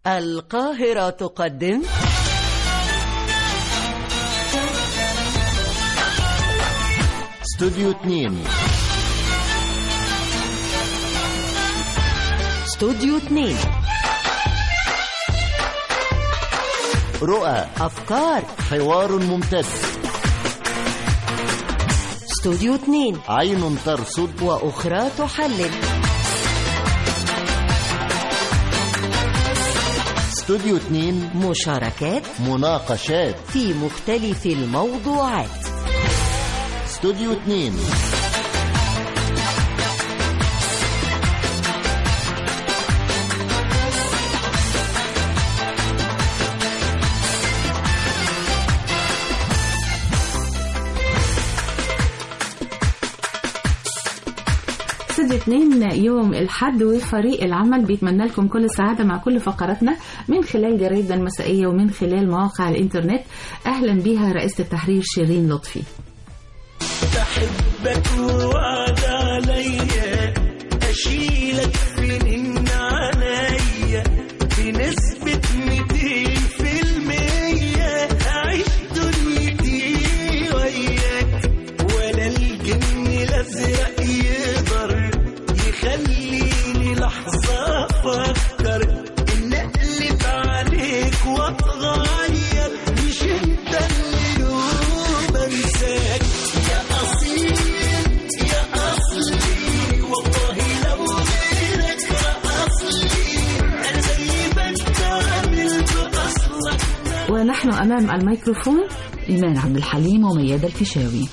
القاهرة تقدم استوديو 2 استوديو 2 رؤى أفكار حوار ممتد استوديو 2 عين ترصد وأخرى تحلل استوديو 2 مشاركات مناقشات في مختلف الموضوعات استوديو 2 استوديو 2 يوم الحد وفريق العمل بيتمنى لكم كل السعادة مع كل فقراتنا من خلال جريدنا المسائية ومن خلال مواقع الإنترنت أهلا بها رئيسة التحرير شيرين لطفي بحبك ووعد عليا اشيلك فين عليا بنسبة 200% اعيش دنيتي وياك ولا الجن الازرق يقدر يخليني لحظة افكر ان اقلب عليك واتغير مش انت اللي يوم انساك يا اصيل يا اصلي والله لو غيرك اصلي انا زي ما انت عامل باصلك ونحن أمام الميكروفون إيمان عبد الحليم وميادة الفيشاوي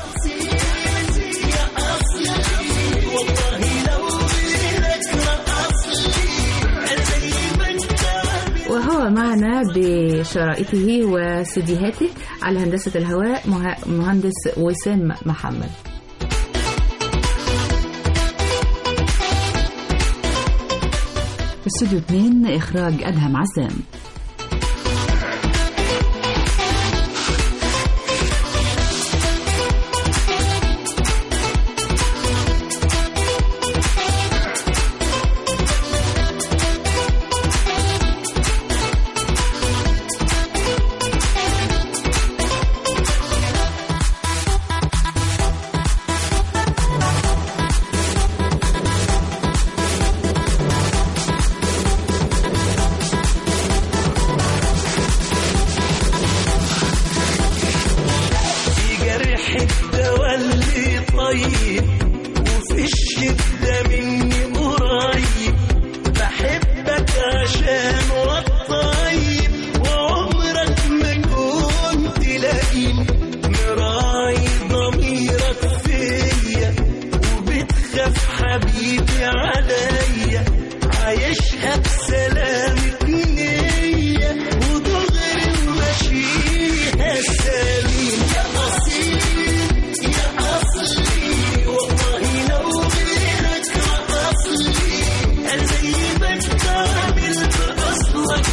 وهو معنا بشرائطه وسيديهاته على هندسة الهواء مه- مهندس وسام محمد استوديو 2 إخراج أدهم عزام في جرح الدواء اللي طيب وفي الشدة مني قريب بحبك عشان والطيب وعمرك ما كنت لئيم مراعي ضميرك فيا وبتخاف حبيبي عليا عايشها بسلامة نية ودغري وماشيها سليم يا أصيل يا أصلي والله لو غيرك أصلي أنا زي ما أنت عامل بأصلك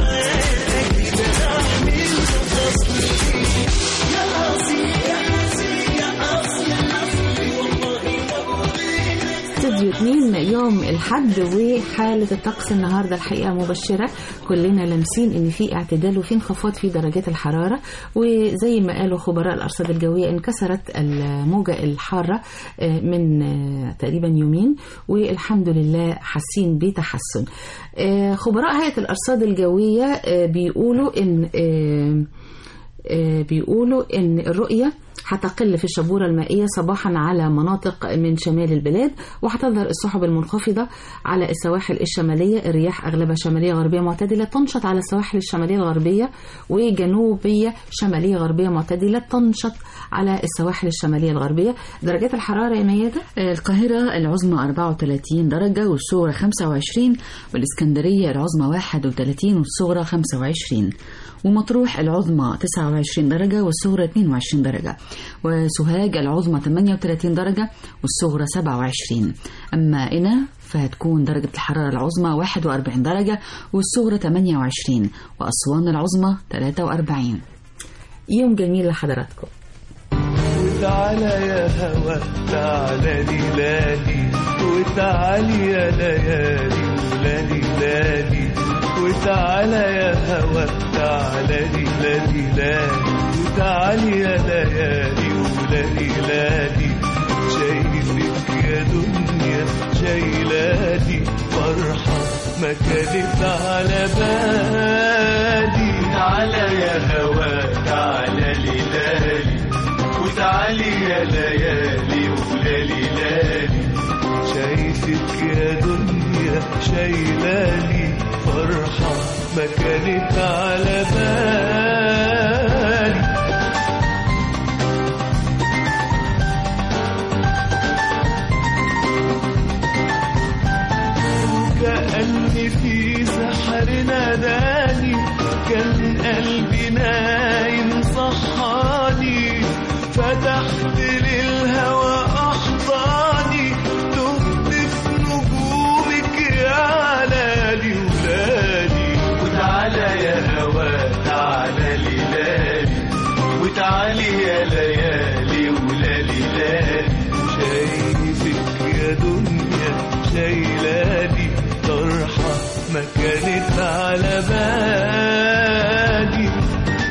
معاك بعمل بأصلي يا أصيل يا أصيل يا أصلي والله لو غيرك استوديو 2 يوم الحد وحالة الطقس النهاردة الحقيقة مبشرة كلنا لامسين ان في اعتدال وفي انخفاض في درجات الحرارة وزي ما قالوا خبراء الارصاد الجوية انكسرت الموجة الحارة آه، من آه، تقريبا يومين والحمد لله حاسين بتحسن آه، خبراء هيئة الارصاد الجوية آه، بيقولوا ان آه، آه، بيقولوا ان الرؤية هتقل في الشبورة المائية صباحا على مناطق من شمال البلاد وهتظهر السحب المنخفضة على السواحل الشمالية الرياح أغلبها شمالية غربية معتدلة تنشط على السواحل الشمالية الغربية وجنوبية شمالية غربية معتدلة تنشط على السواحل الشمالية الغربية درجات الحرارة يا ميادة القاهرة العظمى 34 درجة والصغرى 25 والإسكندرية العظمى 31 والصغرى 25 ومطروح العظمى 29 درجة والصغرى 22 درجة وسوهاج العظمى 38 درجة والصغرى 27 أما قنا فهتكون درجة الحرارة العظمى 41 درجة والصغرى 28 وأسوان العظمى 43 يوم جميل لحضراتكم وتعالى يا هوا تعالى ليلالي وتعالي يا ليالي ولالي لالي وتعالى يا هوا تعالى ليلادي لادي وتعالي يا ليالي ولادي لادي شايفك يا دنيا شايلادي فرحة ما كانت على بالي تعالى يا هوا تعالى ليلالي وتعالي يا ليالي ولالي لالي شايفك يا دنيا شايلالي فرحة ما كانت على بالي كأني في سحر ناداني كان قلبي نايم صحاني فتحت للهوى أحضاني تهت في نجومك يا علالي ولادي وتعالى يا هوا تعالى ليلالي وتعالي يا ليالي ولالي لالي شايفك يا دنيا شايلالي طرحة ما كانت على بالي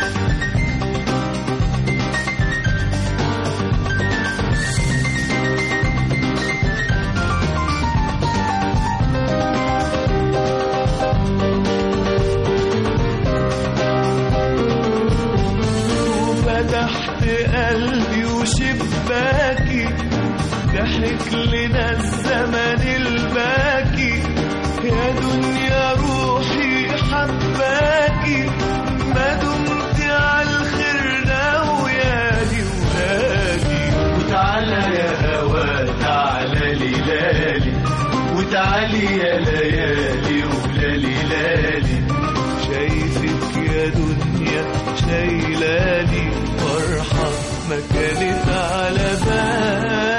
وفتحت قلبي وشباكي ضحك لنا الزمن الباكي يا دنيا روحي حباكي ما دمت على الخير ناويالي ولادي وتعالى يا هوا تعالى ليلالي وتعالي يا ليالي ولالي لالي شايفك يا دنيا شايلالي فرحة ما كانت على بالي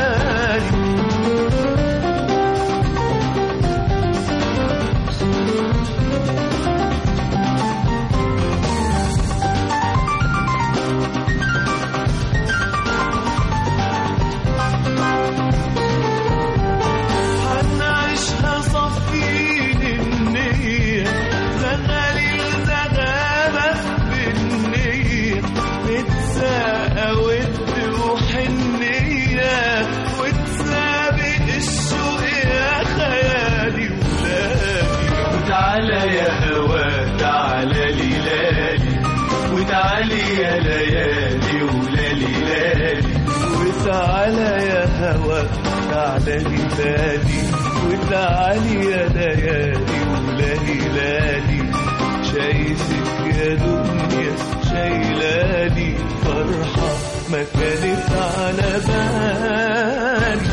هنعيشها صفين النية زغالي الزغابة بالنية نتساقى ود وحنية وتسابق الشوق يا خيالي ولادي وتعالى يا هوا تعالى ليلالي وتعالي يا ليالي ولالي لالي وتعالى يا هوا تعالى ليلالي وتعالي يا ليالي ولالي لالي شايفك يا دنيا شايلالي فرحة ما كانت على بالي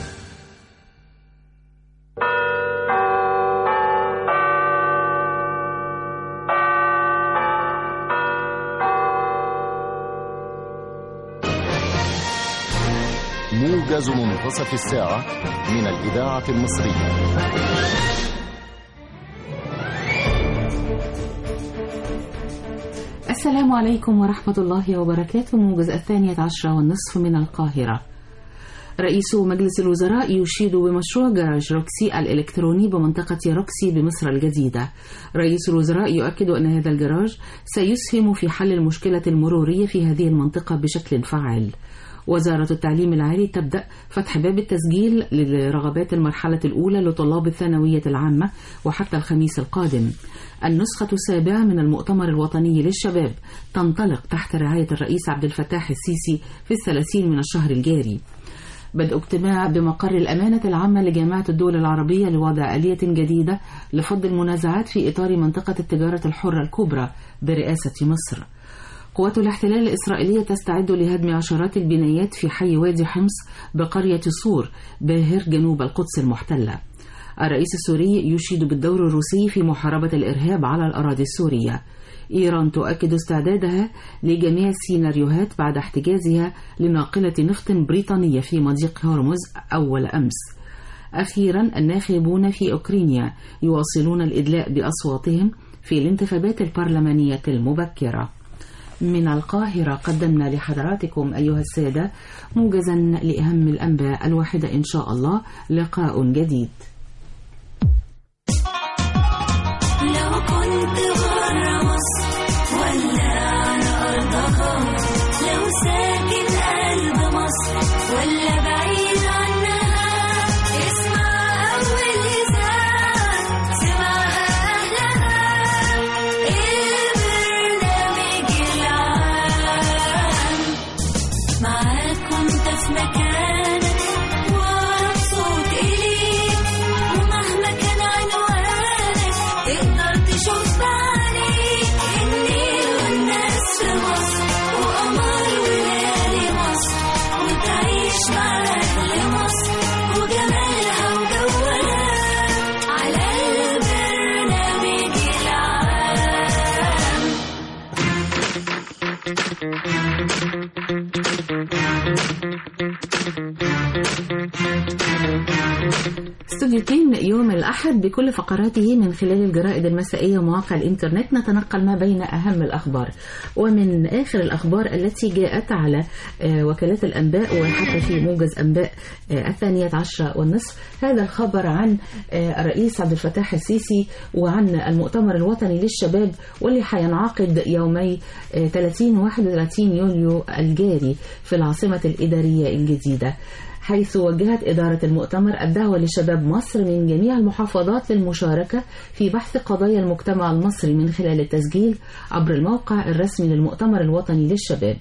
موجز منتصف الساعة من الإذاعة المصرية السلام عليكم ورحمة الله وبركاته موجز الثانية عشرة والنصف من القاهرة رئيس مجلس الوزراء يشيد بمشروع جراج روكسي الإلكتروني بمنطقة روكسي بمصر الجديدة رئيس الوزراء يؤكد أن هذا الجراج سيسهم في حل المشكلة المرورية في هذه المنطقة بشكل فعال وزارة التعليم العالي تبدأ فتح باب التسجيل لرغبات المرحلة الأولى لطلاب الثانوية العامة وحتى الخميس القادم النسخة السابعة من المؤتمر الوطني للشباب تنطلق تحت رعاية الرئيس عبد الفتاح السيسي في الثلاثين من الشهر الجاري بدء اجتماع بمقر الأمانة العامة لجامعة الدول العربية لوضع آلية جديدة لفض المنازعات في إطار منطقة التجارة الحرة الكبرى برئاسة مصر قوات الاحتلال الإسرائيلية تستعد لهدم عشرات البنايات في حي وادي حمص بقرية صور باهر جنوب القدس المحتلة الرئيس السوري يشيد بالدور الروسي في محاربة الإرهاب على الأراضي السورية إيران تؤكد استعدادها لجميع السيناريوهات بعد احتجازها لناقلة نفط بريطانية في مضيق هرمز أول أمس أخيرا الناخبون في أوكرانيا يواصلون الإدلاء بأصواتهم في الانتخابات البرلمانية المبكرة من القاهرة قدمنا لحضراتكم أيها السادة موجزا لأهم الأنباء الواحدة إن شاء الله لقاء جديد لو كنت برا مصر ولا على أرضها لو ساكن قلب مصر ولا بعيد عنها اسمع أول إذاعة سمعها أهلها البرنامج العام معاك كنت في مكانك وأقرب صوت إليك ومهما كان عنوانك تقدر تشوف بعينيك النيل والناس في مصر وقمر وليالي مصر وتعيش مع أهل مصر وجمالها وجوها على البرنامج العام استوديو تين يوم الأحد بكل فقراته من خلال الجرائد المسائية ومواقع الإنترنت نتنقل ما بين أهم الأخبار ومن آخر الأخبار التي جاءت على آه، وكالات الأنباء وحتى في موجز أنباء آه، الثانية عشرة والنصف هذا الخبر عن آه، الرئيس عبد الفتاح السيسي وعن المؤتمر الوطني للشباب واللي حينعقد يومي آه، 30 و 31 يوليو الجاري في العاصمة الإدارية الجديدة حيث وجهت إدارة المؤتمر الدعوة لشباب مصر من جميع المحافظات للمشاركة في بحث قضايا المجتمع المصري من خلال التسجيل عبر الموقع الرسمي للمؤتمر الوطني للشباب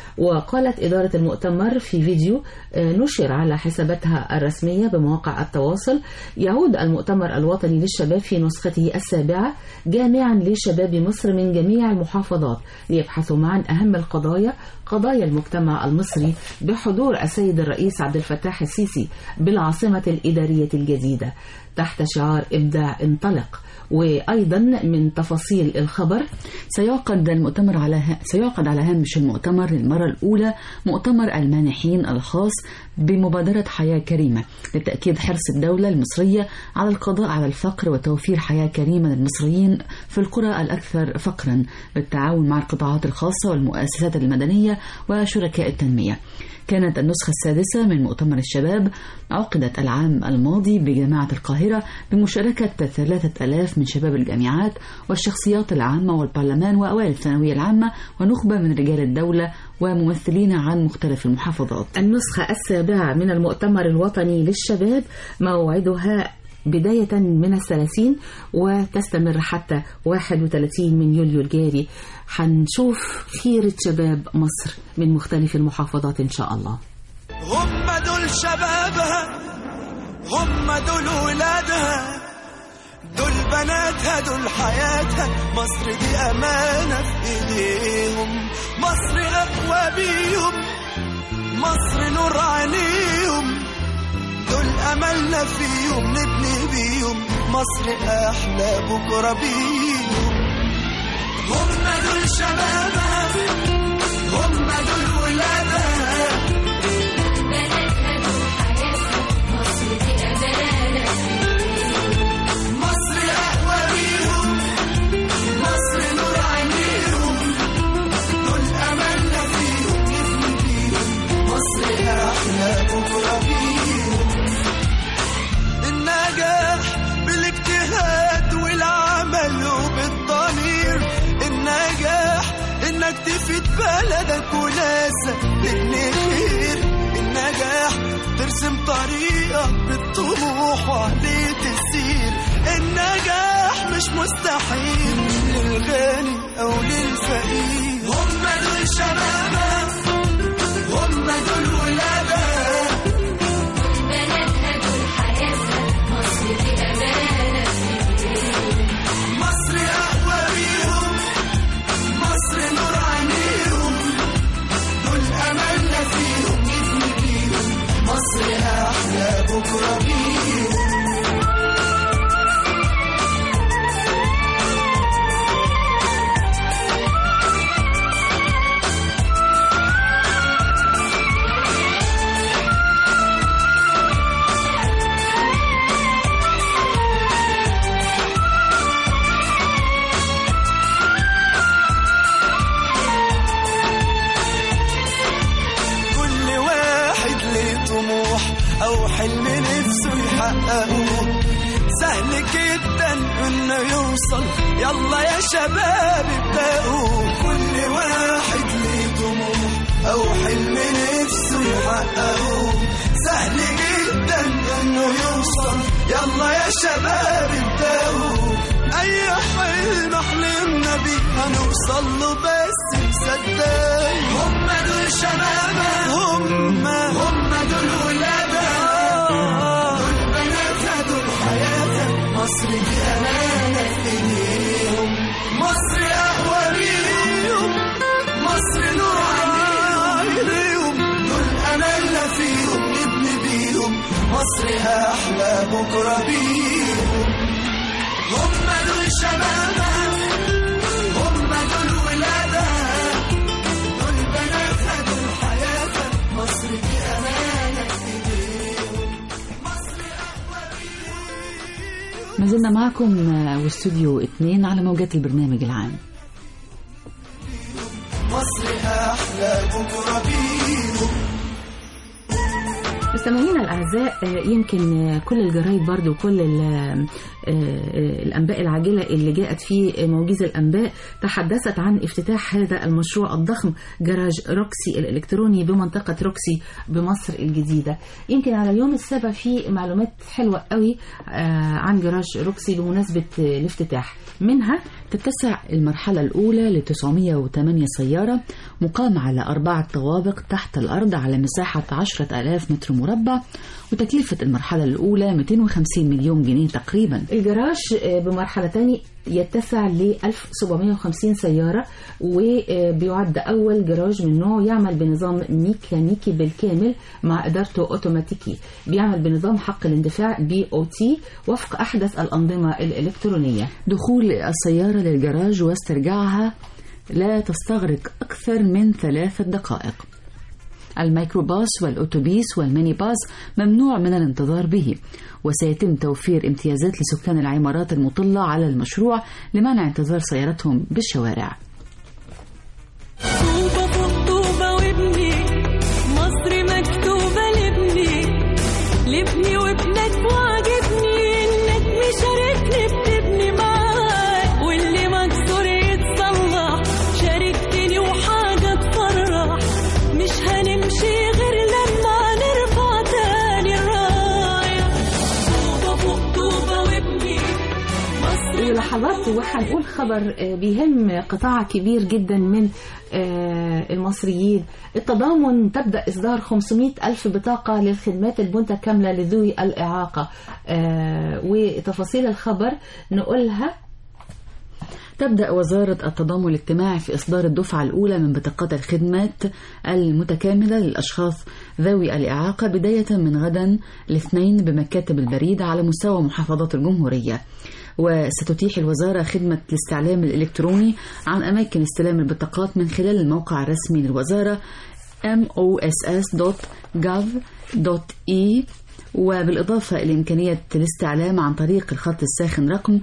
وقالت إدارة المؤتمر في فيديو آه، نشر على حساباتها الرسمية بمواقع التواصل يعود المؤتمر الوطني للشباب في نسخته السابعة جامعا لشباب مصر من جميع المحافظات ليبحثوا معا أهم القضايا قضايا المجتمع المصري بحضور السيد الرئيس عبد الفتاح السيسي بالعاصمة الإدارية الجديدة تحت شعار إبداع انطلق وأيضا من تفاصيل الخبر سيعقد المؤتمر على ه... سيعقد على هامش المؤتمر للمرة الأولى مؤتمر المانحين الخاص بمبادرة حياة كريمة لتأكيد حرص الدولة المصرية على القضاء على الفقر وتوفير حياة كريمة للمصريين في القرى الأكثر فقرا بالتعاون مع القطاعات الخاصة والمؤسسات المدنية وشركاء التنمية كانت النسخة السادسة من مؤتمر الشباب عقدت العام الماضي بجامعة القاهرة بمشاركة ثلاثة ألاف من شباب الجامعات والشخصيات العامة والبرلمان وأوائل الثانوية العامة ونخبة من رجال الدولة وممثلين عن مختلف المحافظات النسخة السابعة من المؤتمر الوطني للشباب موعدها بداية من الثلاثين وتستمر حتى 31 من يوليو الجاري حنشوف خيرة شباب مصر من مختلف المحافظات إن شاء الله هم دول شبابها هم دول ولادها دول بناتها دول حياتها مصر دي أمانة في إيديهم مصر أقوى بيهم مصر نور عينيهم دول أملنا فيهم نبني بيهم مصر أحلى بكرة بيهم هم دول شبابها هم دول ولادها مصر أقوى بيهم مصر نور عينيهم دول أملنا فيهم نبني بيهم مصر أحلى بكرة بيهم النجاح بالاجتهاد والعمل وبالضمير النجاح انك تفيد بلدك وناسك تبني خير النجاح ترسم طريقك بالطموح وعليه تسير النجاح مش مستحيل للغني او للفقير هم دول شبابك هم دول ولادك مصر أقوى بيهم مصر نور عينيهم دول أملنا فيهم نبني بيهم مصر أحلى بكرة بيهم كل واحد ليه طموح أو حلم نفسه يحققه سهل جدا انه يوصل يلا يا شباب ابدأوا كل واحد ليه طموح او حلم نفسه يحققه سهل جدا انه يوصل يلا يا شباب ابدأوا اي حلم حلمنا بيه هنوصل له بس مصدق هم دول شبابنا هم هم دول ولادنا دول بناتها دول حياتها مصر دي امانه في ايديهم مصر اقوى بيهم مصر نور عليهم دول املنا فيهم نبني بيهم مصر احلى بكره بيهم هم دول شبابها هم دول ولادها دول بناتها دول حياتها مصر دي امانه في ايديهم ما زلنا معكم آه، واستوديو اثنين على موجات البرنامج العام مصر احلى بكره بيهم مستمعينا الاعزاء آه، يمكن آه، كل الجرايد برضو وكل ال- آه، آه، الانباء العاجله اللي جاءت في موجز الانباء تحدثت عن افتتاح هذا المشروع الضخم جراج روكسي الالكتروني بمنطقه روكسي بمصر الجديده يمكن على اليوم السابع في معلومات حلوه قوي آه، عن جراج روكسي بمناسبه آه، الافتتاح منها تتسع المرحلة الأولى ل 908 سيارة مقام على أربعة طوابق تحت الأرض على مساحة 10 ألاف متر مربع وتكلفة المرحلة الأولى 250 مليون جنيه تقريبا الجراج آه، بمرحلتين يتسع ل 1750 سيارة وبيعد أول جراج من نوعه يعمل بنظام ميكانيكي بالكامل مع إدارته أوتوماتيكي بيعمل بنظام حق الاندفاع بي أو تي وفق أحدث الأنظمة الإلكترونية دخول السيارة للجراج واسترجاعها لا تستغرق أكثر من ثلاثة دقائق الميكروباص والأوتوبيس والميني باص ممنوع من الانتظار به وسيتم توفير امتيازات لسكان العمارات المطلة على المشروع لمنع انتظار سيارتهم بالشوارع طوبة فوق طوبة وابني مصر مكتوبة لابني لابني وابنك وعجبني انك مشاركني بتبني معاك واللي مكسور يتصلح شاركتني وحاجة تفرح مش هنمشي غير لما نرفع تاني الراية طوبة فوق طوبة وابني مصر لحظات وهنقول خبر آه، بيهم قطاع كبير جدا من آه، المصريين التضامن تبدأ إصدار 500 ألف بطاقة للخدمات المتكاملة لذوي الإعاقة آه، وتفاصيل الخبر نقولها تبدأ وزارة التضامن الاجتماعي في إصدار الدفعة الأولى من بطاقات الخدمات المتكاملة للأشخاص ذوي الإعاقة بداية من غدا الاثنين بمكاتب البريد على مستوى محافظات الجمهورية وستتيح الوزارة خدمة الاستعلام الإلكتروني عن أماكن استلام البطاقات من خلال الموقع الرسمي للوزارة moss.gov.e وبالإضافة إلى إمكانية الاستعلام عن طريق الخط الساخن رقم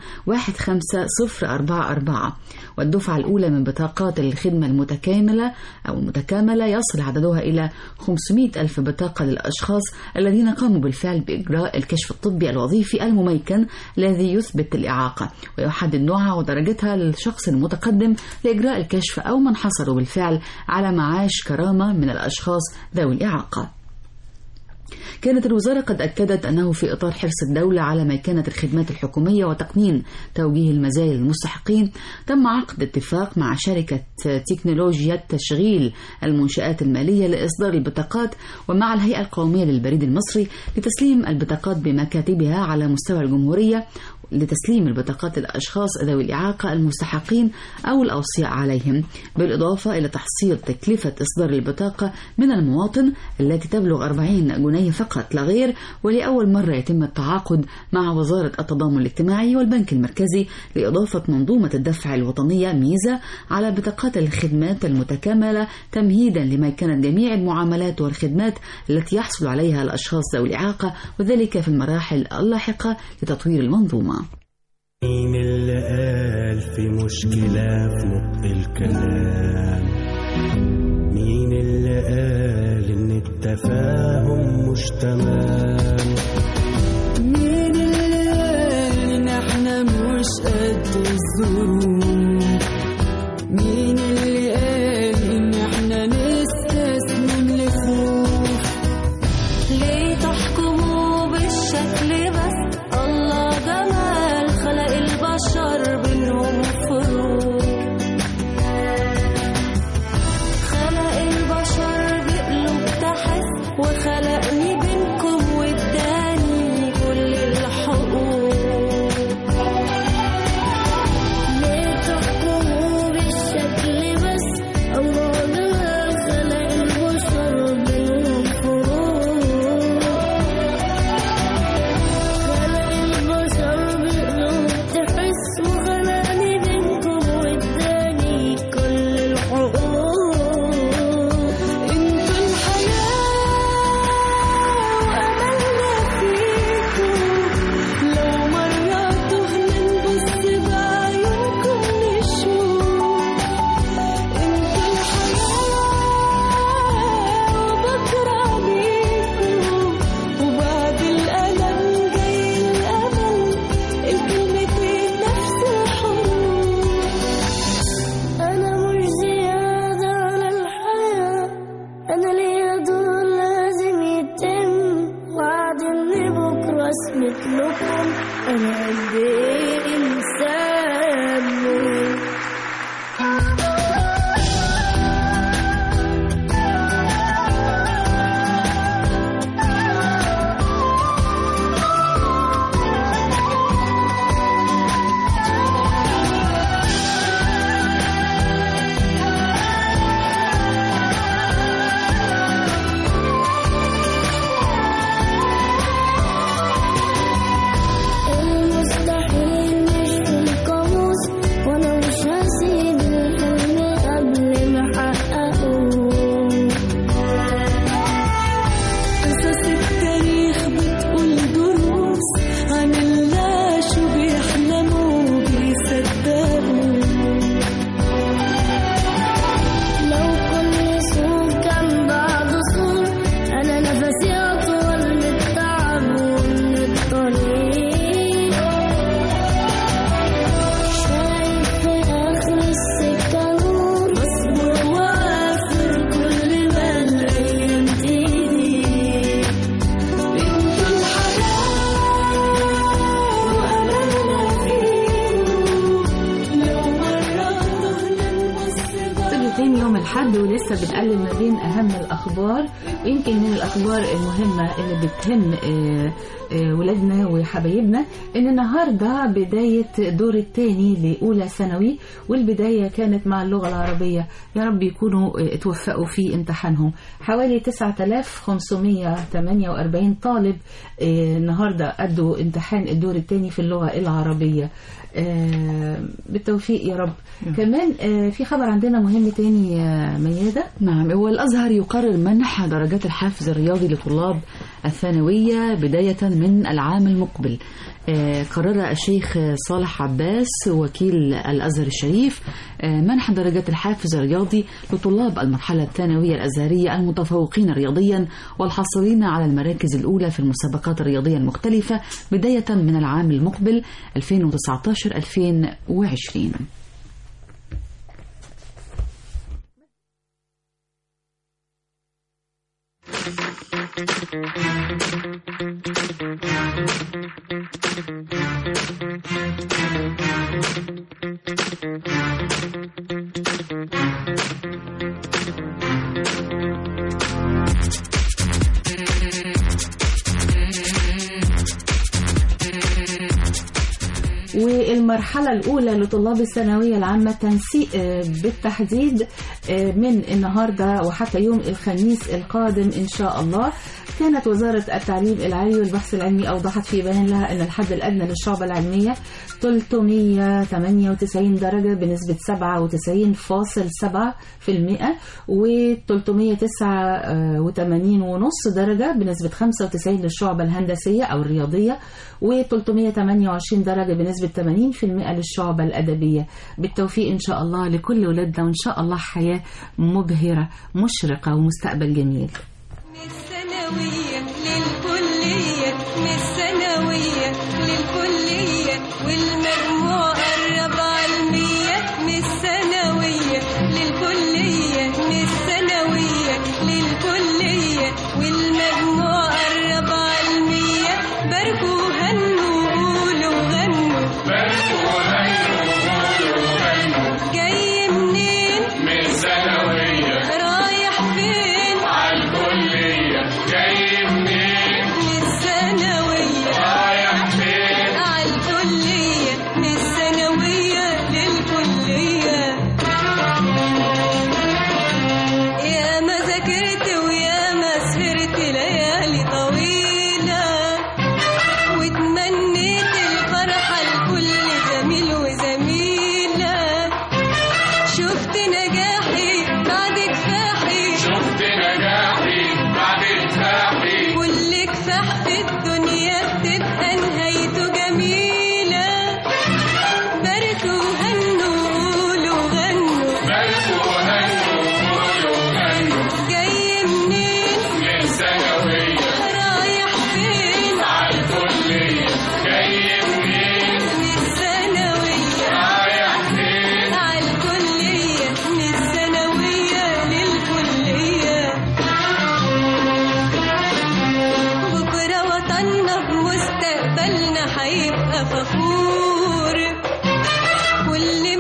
15044 والدفعة الأولى من بطاقات الخدمة المتكاملة أو المتكاملة يصل عددها إلى 500 ألف بطاقة للأشخاص الذين قاموا بالفعل بإجراء الكشف الطبي الوظيفي المميكن الذي يثبت الإعاقة ويحدد نوعها ودرجتها للشخص المتقدم لإجراء الكشف أو من حصلوا بالفعل على معاش كرامة من الأشخاص ذوي الإعاقة كانت الوزارة قد أكدت أنه في إطار حرص الدولة على ميكنة الخدمات الحكومية وتقنين توجيه المزايا للمستحقين تم عقد اتفاق مع شركة تكنولوجيا تشغيل المنشآت المالية لإصدار البطاقات ومع الهيئة القومية للبريد المصري لتسليم البطاقات بمكاتبها على مستوى الجمهورية لتسليم البطاقات للأشخاص ذوي الإعاقة المستحقين أو الأوصياء عليهم بالإضافة إلى تحصيل تكلفة إصدار البطاقة من المواطن التي تبلغ 40 جنيه فقط لا غير ولأول مرة يتم التعاقد مع وزارة التضامن الاجتماعي والبنك المركزي لإضافة منظومة الدفع الوطنية ميزة على بطاقات الخدمات المتكاملة تمهيدا لميكنة جميع المعاملات والخدمات التي يحصل عليها الأشخاص ذوي الإعاقة وذلك في المراحل اللاحقة لتطوير المنظومة مين اللي قال في مشكلة في نطق الكلام مين اللي قال إن التفاهم مش تمام مين اللي قال مين اللي قال إن إحنا نستسلم لخوف ليه تحكموا بالشكل بس الله جمال خلق البشر بينهم فروق خلق البشر بقلوب تحس وخلقني بينكم واداني كل الحقوق ليه تحكموا بالشكل بس الله جمال خلق البشر بينهم فروق خلق البشر بقلوب تحس وخلقني بينكم واداني كل الحقوق انتوا الحياة وأملنا فيكم لو مرة تهنا نبص بعيونكم نشوف انتوا الحياة وبكرة بيكم وبعد الألم جاي الأمل الكلمتين نفس الحروف أنا مش زيادة على الحياة أنا ليا دور لازم يتم وعد إن بكرة أثبت لكم أنا قد إيه إنسان مهم المستحيل مش في القاموس وانا مش هسيب الحلم قبل ما احققه قصص التاريخ بتقول دروس عن اللي عاشوا بيحلموا وبيصدقوا لو كل سور كان بعد سور انا نفسي اطول من التعب ومن الطريق شايف في اخر السكه نور بصبر وافر كل ما الايام تيجي انتوا الحياه واملنا فيكم لو مره تهنا نبص استوديو تاني يوم الحد ولسه بنقلب ما بين اهم الاخبار ويمكن من الاخبار المهمه اللي بتهم آه، آه، ولادنا وحبايبنا ان النهارده بدايه دور الثاني لاولى ثانوي والبدايه كانت مع اللغه العربيه يا رب يكونوا آه، اتوفقوا في امتحانهم حوالي 9548 طالب آه، النهارده ادوا امتحان الدور الثاني في اللغه العربيه آه، بالتوفيق يا رب كمان آه، في خبر عندنا مهم تاني يا ميادة نعم هو الأزهر يقرر منح درجات الحافز الرياضي لطلاب الثانوية بداية من العام المقبل آه، قرر الشيخ صالح عباس وكيل الأزهر الشريف آه، منح درجات الحافز الرياضي لطلاب المرحلة الثانوية الأزهرية المتفوقين رياضيا والحاصلين على المراكز الأولى في المسابقات الرياضية المختلفة بداية من العام المقبل 2019-2020 والمرحلة الأولى لطلاب الثانوية العامة تنسيق آه، بالتحديد آه، من النهاردة وحتى يوم الخميس القادم إن شاء الله كانت وزارة التعليم العالي والبحث العلمي أوضحت في بيان لها أن الحد الأدنى للشعبة العلمية 398 درجة بنسبة 97.7% و 389 ونص درجة بنسبة 95 للشعبة الهندسية أو الرياضية و 328 درجة بنسبة 80% للشعبة الأدبية بالتوفيق إن شاء الله لكل ولادنا وإن شاء الله حياة مبهرة مشرقة ومستقبل جميل من الثانوية للكلية من الثانوية للكلية والمجموع قرب على المية من الثانوية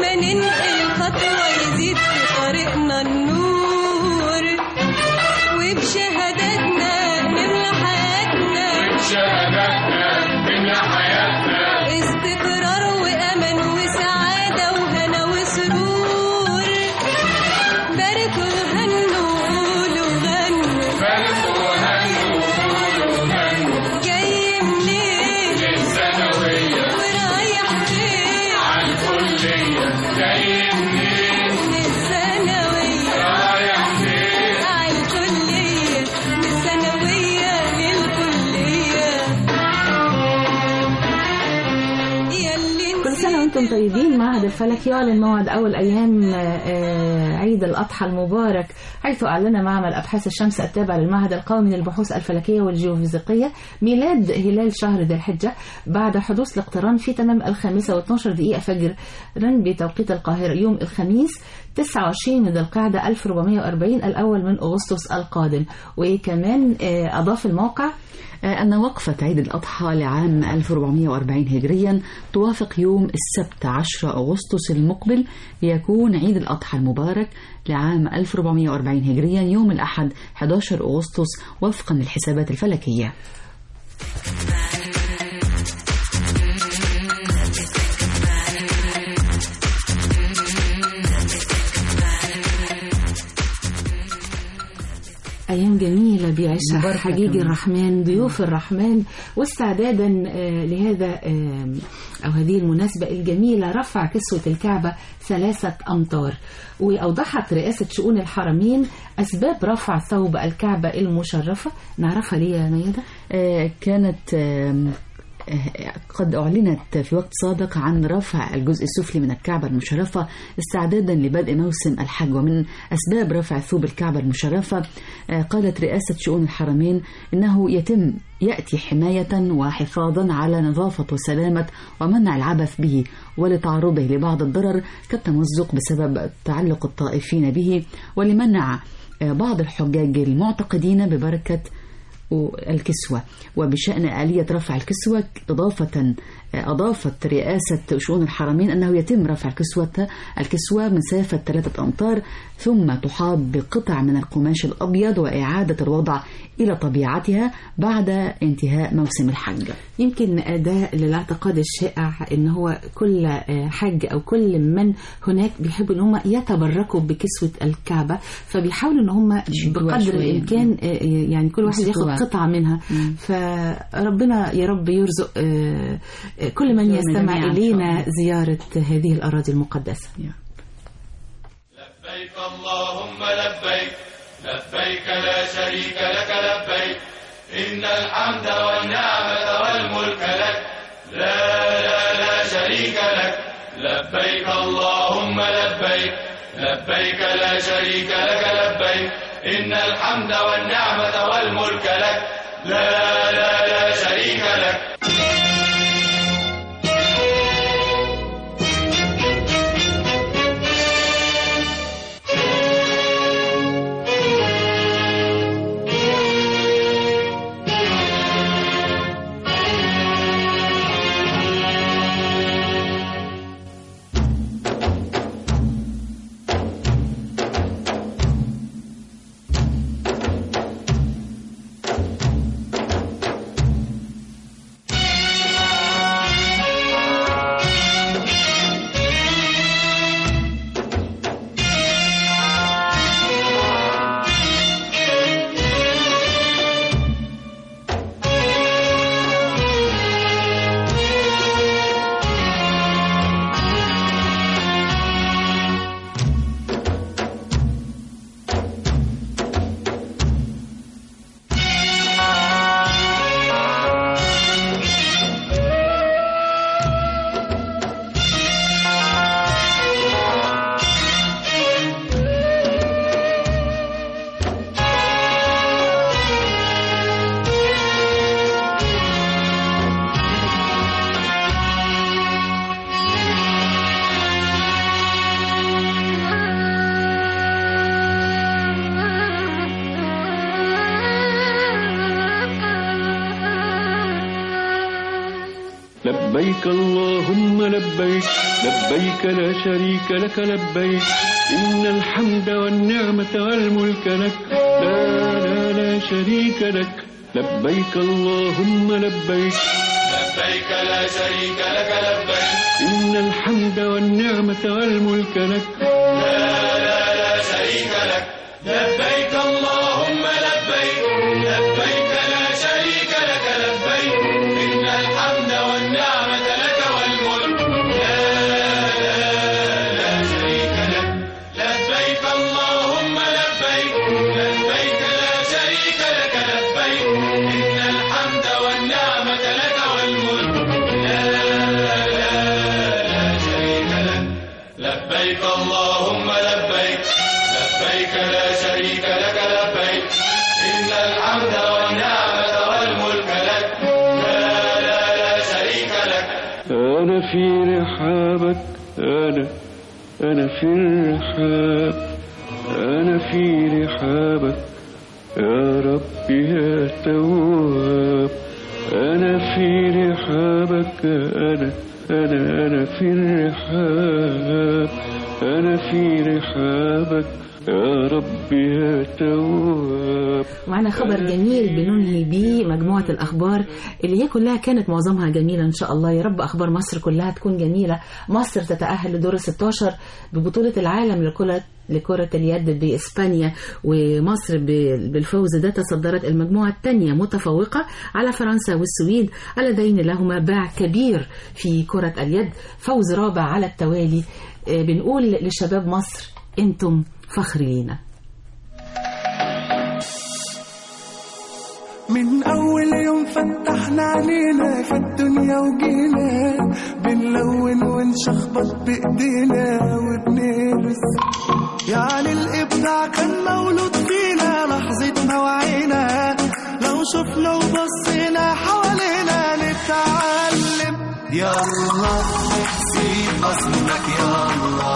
ما ننقل خطوة يزيد في طريقنا النور وبشهاداتنا نملى حياتنا استقرار وأمل وسعادة وهنا وسرور باركوا وهنوا قولوا غنوا جاي منين ورايح فين للثانوية على الكلية من الثانوية للكلية ياللي كل سنة وانتم طيبين معهد الفلك يعلن موعد أول أيام آه، عيد الأضحى المبارك حيث أعلن معمل أبحاث الشمس التابع للمعهد القومي للبحوث الفلكية والجيوفيزيقية ميلاد هلال شهر ذي الحجة بعد حدوث الاقتران في تمام الخامسة و12 دقيقة فجر بتوقيت القاهرة يوم الخميس 29 من ذي القعدة 1440 الأول من أغسطس القادم وكمان آه، أضاف الموقع آه، أن وقفة عيد الأضحى لعام 1440 هجريا توافق يوم السبت 10 أغسطس المقبل ليكون عيد الأضحى المبارك لعام 1440 هجريا يوم الأحد 11 أغسطس وفقا للحسابات الفلكية أيام جميلة بيعيشها مباركة حجيج كمان. الرحمن ضيوف الرحمن واستعدادا آه، لهذا آه، أو هذه المناسبة الجميلة رفع كسوة الكعبة ثلاثة أمتار وأوضحت رئاسة شؤون الحرمين أسباب رفع ثوب الكعبة المشرفة نعرفها ليه يا ميادة؟ آه، كانت آم، آه، قد أعلنت في وقت سابق عن رفع الجزء السفلي من الكعبة المشرفة استعدادا لبدء موسم الحج ومن أسباب رفع ثوب الكعبة المشرفة آه، قالت رئاسة شؤون الحرمين إنه يتم يأتي حماية وحفاظا على نظافة وسلامة ومنع العبث به ولتعرضه لبعض الضرر كالتمزق بسبب تعلق الطائفين به ولمنع آه، بعض الحجاج المعتقدين ببركة الكسوة وبشأن آلية رفع الكسوة إضافة أضافت رئاسة شؤون الحرمين أنه يتم رفع الكسوة الكسوة مسافة ثلاثة أمتار ثم تحاط بقطع من القماش الأبيض وإعادة الوضع إلى طبيعتها بعد انتهاء موسم الحج يمكن ده للاعتقاد الشائع ان هو كل حج او كل من هناك بيحبوا ان هم يتبركوا بكسوة الكعبة فبيحاولوا ان هم يشدوها بقدر شوية. الامكان يعني كل واحد يمسكوها. ياخد قطعة منها مم. فربنا يا رب يرزق آه، آه، كل من يرزقنا يستمع جميعاً إن شاء الينا الله. زيارة هذه الأراضي المقدسة لبيك اللهم لبيك لبيك لا شريك لك لبيك إن الحمد والنعمة والملك لك لا لا لا شريك لك لبيك اللهم لبيك لبيك لا شريك لك لبيك إن الحمد والنعمة والملك لك لا لا لا شريك لك لبيك اللهم لبيك لبيك لا شريك لك لبيك إن الحمد والنعمة والملك لك لا لا لا شريك لك لبيك اللهم لبيك لبيك لا شريك لك لبيك إن الحمد والنعمة والملك لك لا لا لا شريك لك لبيك اللهم لبيك لبيك لا شريك لك لبيك إن الحمد والنعمة لك والملك لا لا لا شريك لك لبيك اللهم لبيك لبيك لا شريك لك لبيك إن الحمد والنعمة لك والملك لا لا لا شريك لك لبيك اللهم لبيك لبيك لا شريك لك لبيك إن الحمد والنعمة والملك لك لا لا لا شريك لك أنا في رحابك أنا أنا في الرحاب أنا في رحابك يا ربي يا تواب أنا في رحابك أنا أنا أنا في الرحاب أنا في رحابك يا ربي يا تواب معنا خبر جميل بننهي بيه مجموعة الأخبار اللي هي كلها كانت معظمها جميلة إن شاء الله يا رب أخبار مصر كلها تكون جميلة مصر تتأهل لدور 16 ببطولة العالم لكرة لكرة اليد بإسبانيا ومصر ب- بالفوز ده تصدرت المجموعة الثانية متفوقة على فرنسا والسويد اللذين لهما باع كبير في كرة اليد فوز رابع على التوالي آه، بنقول لشباب مصر انتم فخر لينا من أول يوم فتحنا علينا في الدنيا وجينا بنلون ونشخبط بإيدينا وبنرس يعني الإبداع كان مولود فينا لحظة ما وعينا لو شفنا وبصينا حوالينا نتعلم يلا سيب بصمتك يلا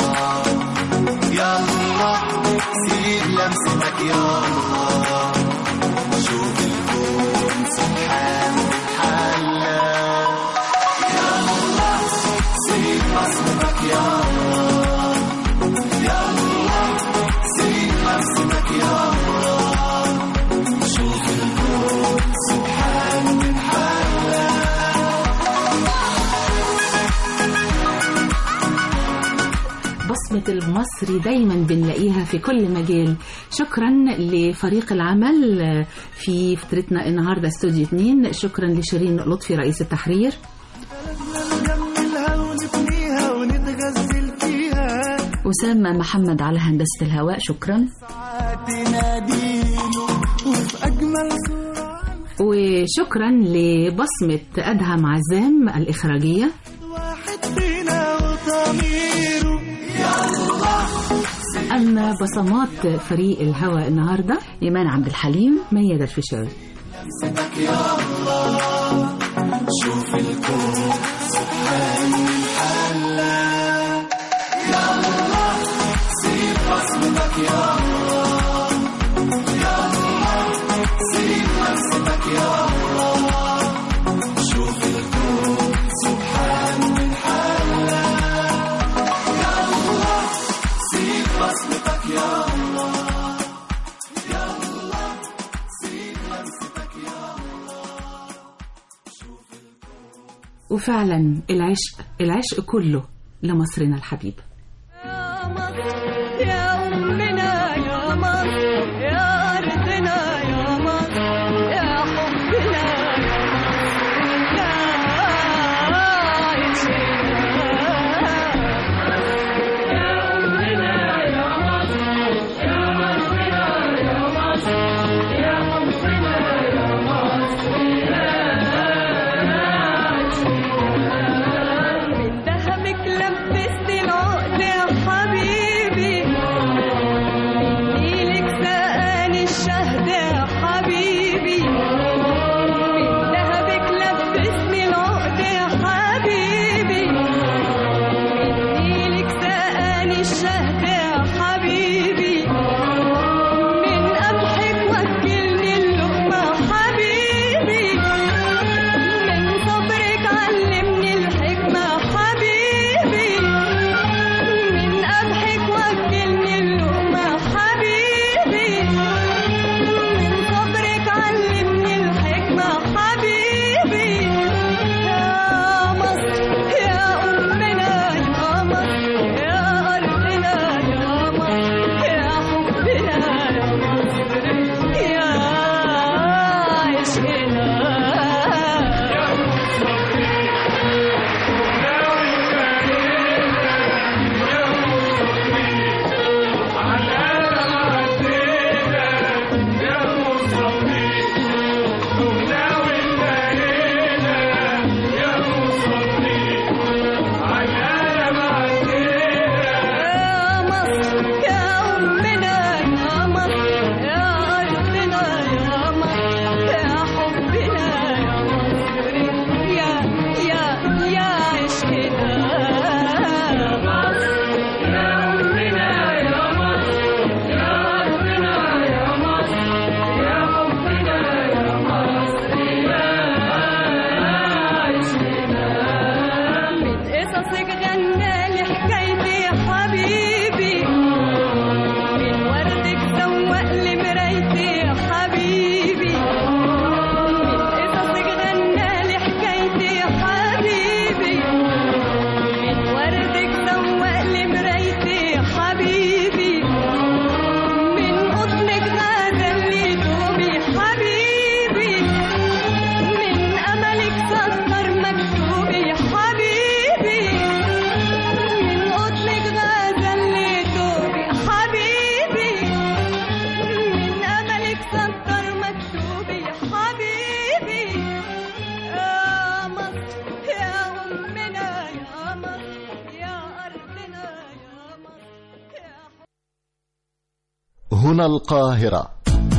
يلا سيب لمستك يلا شوف الكون سبحان حلا يلا سيب بصمتك يلا يلا سيب نفسك يلا شوف الكون سبحان حلا بصمة المصري دايما بنلاقيها في كل مجال شكرا لفريق العمل في فترتنا النهاردة استوديو 2 شكرا لشيرين لطفي رئيس التحرير نجملها ونبنيها ونتغزل فيها أسامة محمد على هندسة الهواء شكرا تناديله وفي أجمل صورة وشكرا لبصمة أدهم عزام الإخراجية واحد فينا وضميره يلا أما بصمات فريق الهواء النهاردة إيمان عبد الحليم ميادة الفيشاوي نفسك يلا شوف الكون سبحان حلا يلا سيب بصمتك يلا يلا سيب نفسك يلا شوف الكون سبحان حلا يلا سيب بصمتك يلا يلا سيب نفسك يلا وفعلا العشق العشق كله لمصرنا الحبيب يا مصر يا أمنا يا مصر يا أرضنا يا مصر يا حبنا يا من دهمك لبست العقد يا حبيبي هنا القاهرة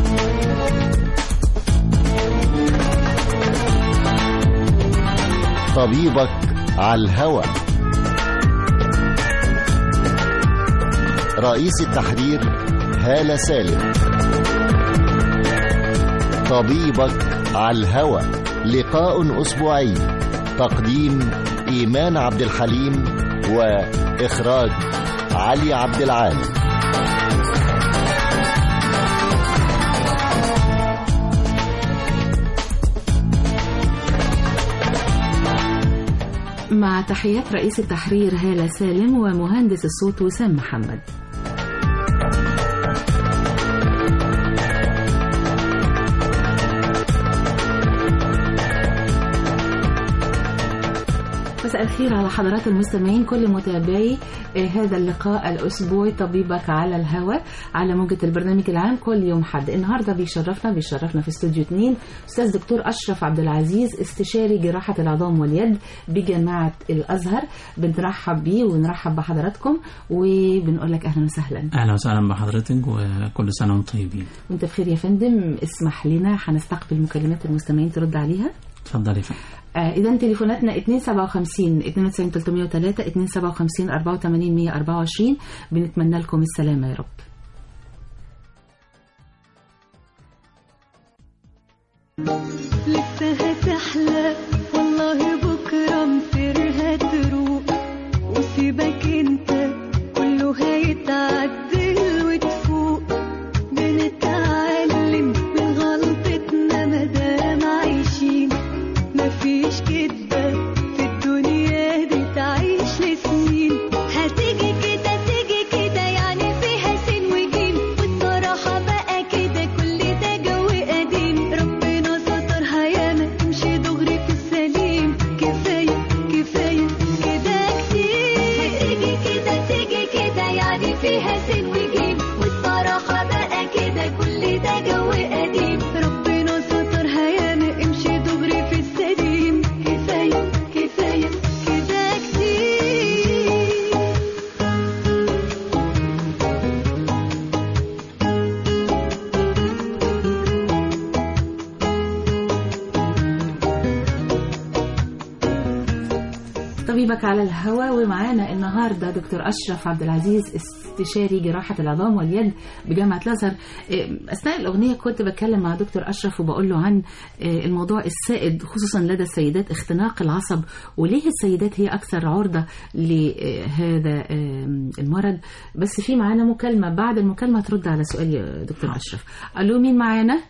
طبيبك على الهوى رئيس التحرير هالة سالم طبيبك على الهوى لقاء أسبوعي تقديم إيمان عبد الحليم وإخراج علي عبد العال مع تحيات رئيس التحرير هالة سالم ومهندس الصوت وسام محمد مساء الخير على حضرات المستمعين كل متابعي آه، هذا اللقاء الأسبوعي طبيبك على الهواء على موجة البرنامج العام كل يوم حد النهاردة بيشرفنا بيشرفنا في استوديو 2 أستاذ دكتور أشرف عبد العزيز استشاري جراحة العظام واليد بجامعة الأزهر بنرحب بيه ونرحب بحضراتكم وبنقول لك أهلا وسهلا اهلا وسهلا بحضرتك وكل سنه وانتم طيبين وانت بخير يا فندم اسمح لنا هنستقبل مكالمات المستمعين ترد عليها اتفضل يا فندم آه إذا تليفوناتنا 257 92 303 257 84 124 بنتمنى لكم السلامة يا رب لسه هتحلى والله بكرة مصيرها تروق وسيبك انت كله هيتعدل وتفوق بنتعلم من غلطتنا مادام عايشين مفيش كدبة في الدنيا دي تعيش لسنين هتيجي كده تيجي كده يعني فيها سين وجيم والصراحة بقى كده كل ده جو قديم ربنا سترها ياما تمشي دغري في السليم كفاية كفاية كده كتير هتيجي كده تيجي كده يعني فيها سين وجيم والصراحة بقى كده كل ده جو قديم ربنا سترها ياما امشي دغري في السليم كفاية كفاية كده كتير طبيبك على الهواء ومعانا النهارده دكتور اشرف عبد العزيز استشاري جراحه العظام واليد بجامعه الازهر إيه، اثناء الاغنيه كنت بتكلم مع دكتور اشرف وبقول له عن إيه، الموضوع السائد خصوصا لدى السيدات اختناق العصب وليه السيدات هي اكثر عرضه لهذا إيه، المرض بس في معانا مكالمه بعد المكالمه ترد على سؤال يا دكتور اشرف الو مين معانا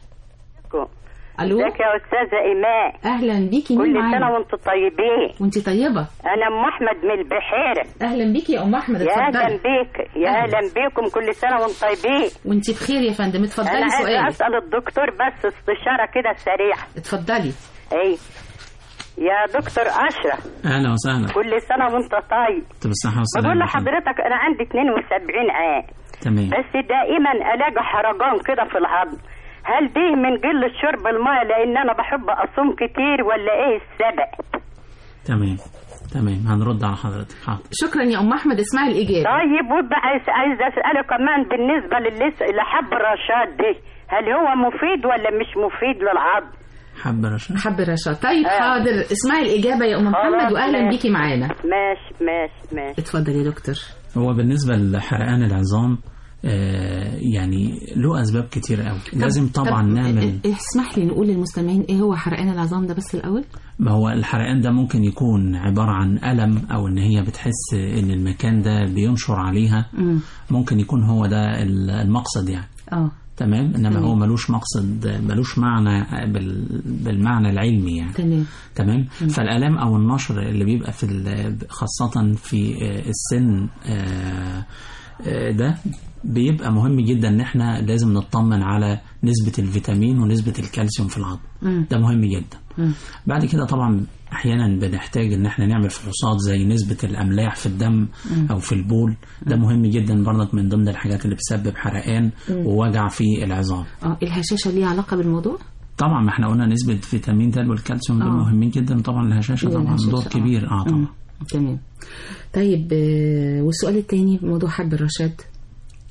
الو ازيك يا استاذه ايمان اهلا بيكي مين كل سنه معانا وانتم طيبين وانت طيبه انا ام احمد من البحيره اهلا بيكي يا ام احمد يا اهلا اتفضلي بيك يا اهلا بيكم كل سنه وانتم طيبين وانت بخير يا فندم انا اتفضلي عايزه سؤالك اسال الدكتور بس استشاره كده سريعه اتفضلي اي يا دكتور اشرف اهلا وسهلا كل سنه وانت طيب طب الصحه والسلامه بقول يا فندم. لحضرتك انا عندي 72 عام تمام بس دائما الاقي حرجان كده في العظم هل دي من قله شرب الماء لان انا بحب اصوم كتير ولا ايه السبب تمام تمام هنرد على حضرتك حاضر شكرا يا ام احمد اسمعي الاجابه طيب وبقى عايز عايز اساله كمان بالنسبه للس... لحب الرشاد دي هل هو مفيد ولا مش مفيد للعظم حب رشا حب الرشاد طيب آه. حاضر اسمعي الاجابه يا ام محمد خلاص، واهلا ماشي. بيكي معانا ماشي ماشي ماشي اتفضل يا دكتور هو بالنسبه لحرقان العظام آه يعني له اسباب كتير قوي لازم طبعا طب نعمل اه، اسمح لي نقول للمستمعين ايه هو حرقان العظام ده بس الاول ما هو الحرقان ده ممكن يكون عباره عن الم او ان هي بتحس ان المكان ده بينشر عليها امم ممكن يكون هو ده المقصد يعني اه تمام انما تمام. هو ملوش مقصد ملوش معنى بال بالمعنى العلمي يعني تمام تمام فالالام او النشر اللي بيبقى في ال- خاصه في آه، السن آه، آه، ده بيبقى مهم جدا ان احنا لازم نطمن على نسبه الفيتامين ونسبه الكالسيوم في العظم مم. ده مهم جدا مم. بعد كده طبعا احيانا بنحتاج ان احنا نعمل فحوصات زي نسبه الاملاح في الدم او في البول ده مهم جدا برضك من ضمن الحاجات اللي بتسبب حرقان ووجع في العظام اه الهشاشه ليها علاقه بالموضوع طبعا ما احنا قلنا نسبه فيتامين د والكالسيوم دول آه. مهمين جدا طبعا الهشاشه طبعا الهشاشة، دور آه. كبير اه طبعا مم. تمام طيب آه، والسؤال الثاني موضوع حب الرشاد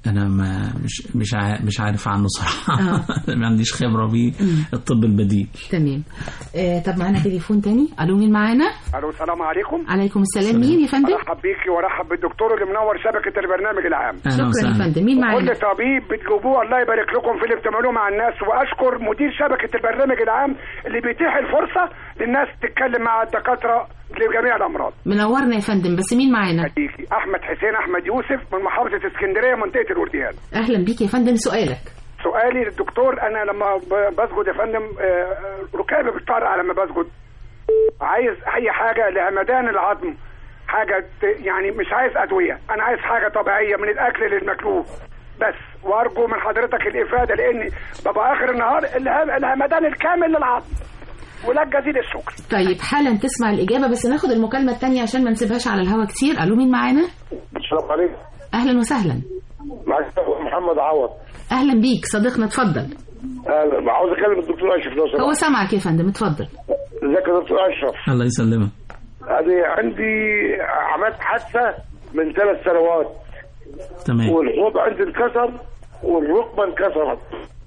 انا ما مش مش عا- مش عارف عنه صراحه ما عنديش خبره بيه الطب البديل تمام آه طب معانا تليفون تاني الو مين معانا الو السلام عليكم عليكم السلام مين يا فندم ارحب بيكي وارحب بالدكتور اللي منور شبكه البرنامج العام شكرا يا فندم مين معانا كل طبيب بتجيبوه الله يبارك لكم في اللي بتعملوه مع الناس واشكر مدير شبكه البرنامج العام اللي بيتيح الفرصه للناس تتكلم مع الدكاتره لجميع الامراض منورنا يا فندم بس مين معانا احمد حسين احمد يوسف من محافظه اسكندريه منطقه الورديان اهلا بيك يا فندم سؤالك سؤالي للدكتور انا لما ب- بسجد يا فندم آه، ركابي بتطرقع لما بسجد عايز اي حاجه لهمدان العظم حاجه ت- يعني مش عايز ادويه انا عايز حاجه طبيعيه من الاكل للمكلوف بس وارجو من حضرتك الافاده لان ببقى اخر النهار اله- الهمدان الكامل للعظم ولك جزيل الشكر طيب حالا تسمع الإجابة بس ناخد المكالمة التانية عشان ما نسيبهاش على الهوا كتير ألو مين معانا السلام عليكم أهلا وسهلا معك محمد عوض أهلا بيك صديقنا اتفضل اهلا عاوز اكلم الدكتور اشرف لو هو سمحت سامعك يا فندم اتفضل ازيك يا دكتور اشرف الله يسلمك انا عندي عملت حادثه من ثلاث سنوات تمام والحوض عندي انكسر والركبه انكسرت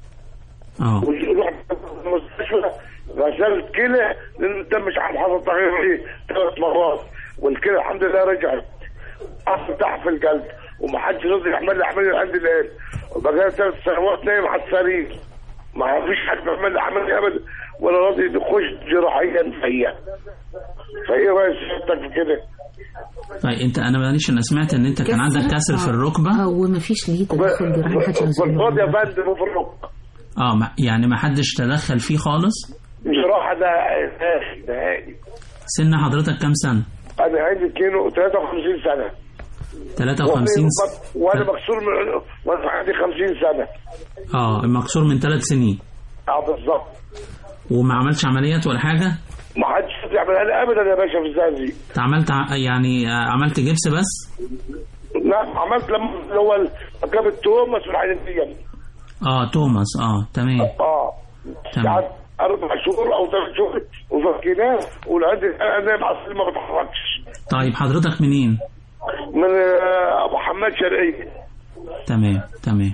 اه ورحت المستشفى غسلت كلى لان الدم مش عارف حصل تغيير ايه ثلاث مرات والكلى الحمد لله رجعت افتح في القلب ومحدش راضي يعمل لي عمليه عندي الان وبقى ثلاث سنوات نايم على السرير ما فيش حد بيعمل لي عمليه ابدا ولا راضي يخش جراحيا فيا فايه رايك سيادتك في كده؟ طيب انت انا معلش انا سمعت ان انت كان عندك كسر في الركبه هو ما فيش ليه تدخل جراحي محدش عاوز يقول والفاضي له. يا فندم وفي الركبه اه ما- يعني ما حدش تدخل فيه خالص جراحه ده نهائي نهائي سن حضرتك كام سنه انا عندي 53 سنه 53 س... وانا مكسور من وانا عندي 50 سنه اه مكسور من ثلاث سنين اه بالظبط وما عملتش عمليات ولا حاجه ما حدش يعملها لي ابدا يا باشا في الزقازيق انت عملت ع- يعني آه، عملت جبس بس لا عملت لما الاول جاب توماس والعينية اه توماس اه تمام اه تمام قعدت اربع شهور او ثلاث شهور وفكيناه والعندي انا نايم على السرير ما بتحركش طيب حضرتك منين من آه، ابو حماد شرقيه تمام تمام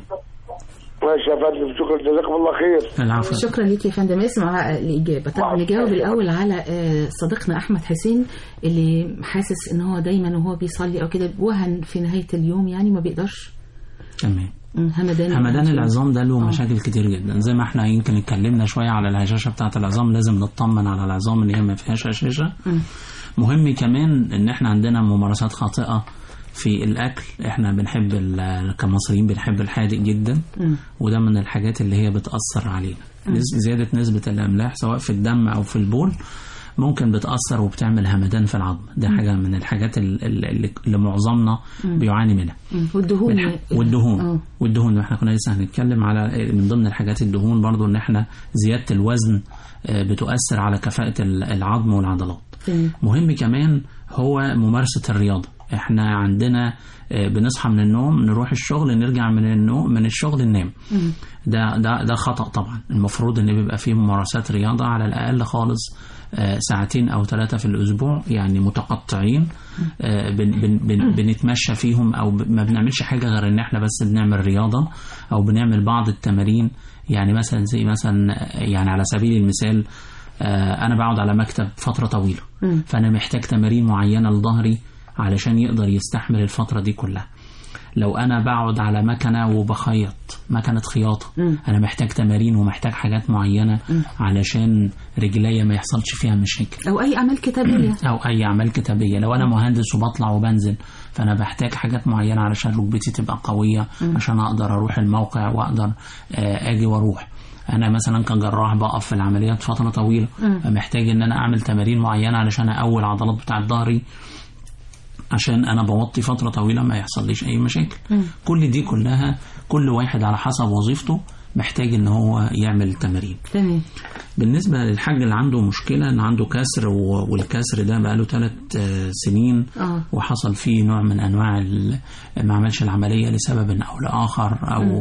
ماشي يا فندم شكرا جزاكم الله خير العفو شكرا ليك يا فندم اسمع الإجابة طب نجاوب الأول على آه، صديقنا أحمد حسين اللي حاسس إن هو دايما وهو بيصلي أو كده وهن في نهاية اليوم يعني ما بيقدرش تمام مم، همدان همدان العظام ده له مشاكل كتير جدا زي ما احنا يمكن اتكلمنا شويه على الهشاشه بتاعه العظام لازم نطمن على العظام اللي هي ما فيهاش هشاشه مم. مهم كمان ان احنا عندنا ممارسات خاطئه في الاكل احنا بنحب ال- كمصريين بنحب الحادق جدا مم. وده من الحاجات اللي هي بتاثر علينا مم. نس- زياده نسبه الاملاح سواء في الدم او في البول ممكن بتاثر وبتعمل همدان في العظم ده مم. حاجه من الحاجات ال- ال- اللي اللي معظمنا مم. بيعاني منها مم، والدهون بالح- والدهون آه. والدهون احنا كنا لسه هنتكلم على من ضمن الحاجات الدهون برضو ان احنا زياده الوزن آه، بتؤثر على كفاءه ال- العظم والعضلات تمام. مهم كمان هو ممارسه الرياضه احنا عندنا آه، بنصحى من النوم نروح الشغل نرجع من النوم من الشغل ننام مم. ده ده ده خطأ طبعا المفروض ان بيبقى فيه ممارسات رياضة على الأقل خالص آه، ساعتين أو ثلاثة في الأسبوع يعني متقطعين آه، بن بن بن بنتمشى فيهم أو ب- ما بنعملش حاجة غير إن إحنا بس بنعمل رياضة أو بنعمل بعض التمارين يعني مثلا زي مثلا آه، يعني على سبيل المثال آه، أنا بقعد على مكتب فترة طويلة مم. فأنا محتاج تمارين معينة لظهري علشان يقدر يستحمل الفترة دي كلها لو انا بقعد على مكنه وبخيط مكنه خياطه مم. انا محتاج تمارين ومحتاج حاجات معينه مم. علشان رجليا ما يحصلش فيها مشاكل أو أي أعمال كتابية او اي اعمال كتابيه لو انا مهندس وبطلع وبنزل فانا بحتاج حاجات معينه علشان ركبتي تبقى قويه مم. عشان اقدر اروح الموقع واقدر آه، اجي واروح انا مثلا كجراح بقف في العمليات فتره طويله مم. فمحتاج ان انا اعمل تمارين معينه علشان اقوي العضلات بتاعه ظهري عشان انا بوطي فتره طويله ما يحصليش اي مشاكل مم. كل دي كلها كل واحد على حسب وظيفته محتاج ان هو يعمل تمارين تمام بالنسبة للحاج اللي عنده مشكلة ان عنده كسر و- والكسر ده بقاله ثلاث سنين آه. وحصل فيه نوع من انواع ال- ما عملش العملية لسبب او لاخر او مم.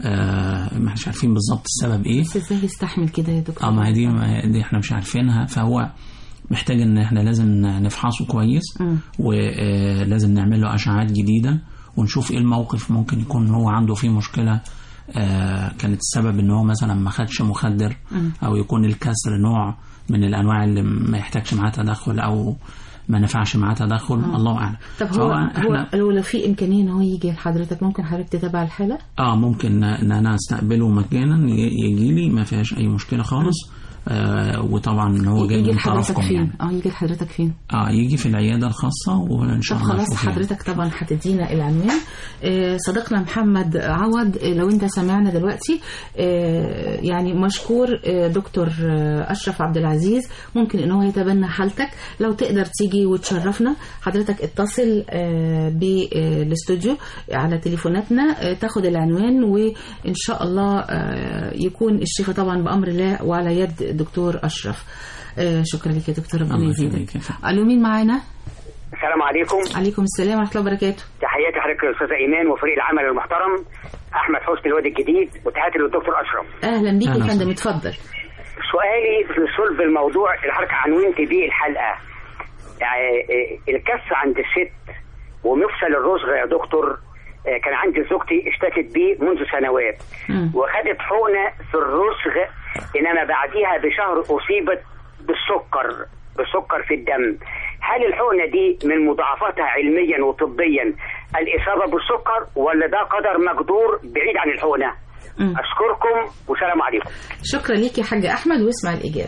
آه مش عارفين بالظبط السبب ايه بس إزاي يستحمل كده يا دكتور اه ما هي دي ما دي احنا مش عارفينها فهو محتاج ان احنا لازم نفحصه كويس مم. ولازم نعمل له اشعاعات جديده ونشوف ايه الموقف ممكن يكون هو عنده فيه مشكله آه كانت السبب ان هو مثلا ما خدش مخدر مم. او يكون الكسر نوع من الانواع اللي ما يحتاجش معاه تدخل او ما نفعش معاه تدخل مم. الله اعلم طب هو فهو هو احنا لو لو في امكانيه ان هو يجي لحضرتك ممكن حضرتك تتابع الحاله اه ممكن ان انا استقبله مجانا يجي لي ما فيهاش اي مشكله خالص آه وطبعا هو جاي يجي من لحضرتك طرفكم فين يعني اه يجي لحضرتك فين اه يجي في العياده الخاصه وان شاء طب الله خلاص نشوف يعني. حضرتك طبعا هتدينا العنوان آه، صديقنا محمد عوض آه، لو انت سمعنا دلوقتي آه، يعني مشكور آه، دكتور آه، اشرف عبد العزيز ممكن ان هو يتبنى حالتك لو تقدر تيجي وتشرفنا حضرتك اتصل آه، بالاستوديو على تليفوناتنا آه، تاخد العنوان وان شاء الله آه، يكون الشفاء طبعا بامر الله وعلى يد دكتور اشرف آه، شكرا لك يا دكتور ربنا الله يزيدك يخليك يا فندم. الو مين معانا السلام عليكم عليكم السلام ورحمه الله وبركاته تحياتي حضرتك الاستاذه ايمان وفريق العمل المحترم احمد حسني الواد الجديد وتحياتي للدكتور اشرف اهلا بيك يا أهلا فندم وسهلا. اتفضل سؤالي في صلب الموضوع اللي حضرتك عنونت بيه الحلقه يعني آه، الكس عند الست ومفصل الرزغ يا دكتور آه، كان عندي زوجتي اشتكت بيه منذ سنوات وخدت حقنه في الرزغ انما بعديها بشهر اصيبت بالسكر بالسكر في الدم هل الحقنه دي من مضاعفاتها علميا وطبيا الاصابه بالسكر ولا ده قدر مقدور بعيد عن الحقنه مم. اشكركم والسلام عليكم شكرا ليك يا حاج احمد واسمع الاجابه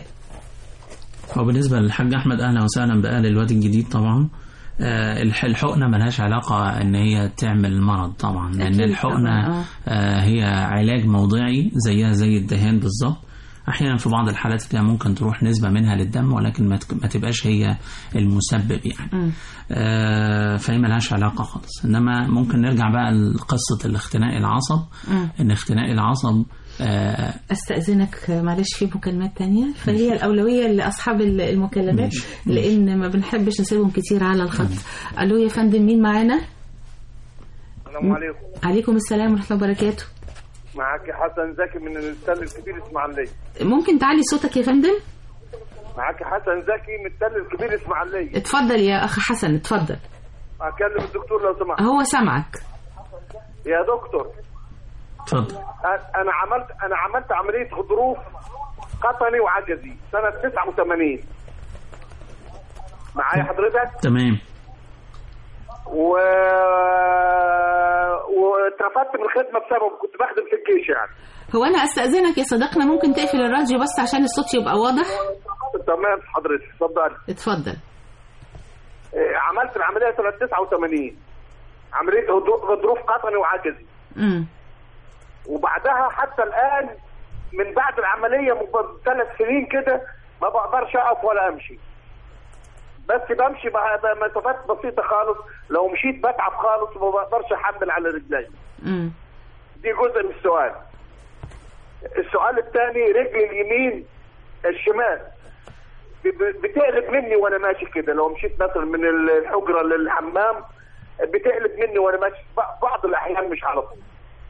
هو بالنسبة للحاج أحمد أهلا وسهلا بآل الواد الجديد طبعا آه، الح- الحقنة ملهاش علاقة إن هي تعمل مرض طبعا لأن أكيد الحقنة طبعاً، آه. آه، هي علاج موضعي زيها زي الدهان بالظبط أحيانا في بعض الحالات كده ممكن تروح نسبة منها للدم ولكن ما تك- ما تبقاش هي المسبب يعني مم. آه، فهي ملهاش علاقة خالص إنما ممكن نرجع بقى لقصة الاختناق العصب مم. إن اختناق العصب آه، استاذنك معلش في مكالمات تانية فهي الاولويه لاصحاب المكالمات ماشي. لان ما بنحبش نسيبهم كتير على الخط الو يا فندم مين معانا السلام عليكم عليكم السلام ورحمه الله وبركاته معاك حسن زكي من التل الكبير اسماعيليه ممكن تعلي صوتك يا فندم معاك حسن زكي من التل الكبير اسماعيليه اتفضل يا اخ حسن اتفضل اكلم الدكتور لو سمحت هو سامعك يا دكتور اتفضل أ- انا عملت انا عملت عمليه غضروف قطني وعجزي سنه 89 معايا حضرتك تمام و واترفدت من الخدمه بسبب كنت بخدم في الجيش يعني هو انا استاذنك يا صديقنا ممكن تقفل الراديو بس عشان الصوت يبقى واضح تمام حضرتك اتفضل اتفضل إيه، عملت العمليه سنه 89 عمليه غضو- غضروف قطني وعجزي امم وبعدها حتى الان من بعد العمليه ثلاث سنين كده ما بقدرش اقف ولا امشي بس بمشي مع- مسافات بسيطه خالص لو مشيت بتعب خالص وما بقدرش احمل على رجلي امم دي جزء من السؤال السؤال الثاني رجلي اليمين الشمال ب- ب- بتقلب مني وانا ماشي كده لو مشيت مثلا من الحجره للحمام بتقلب مني وانا ماشي ب- بعض الاحيان مش على طول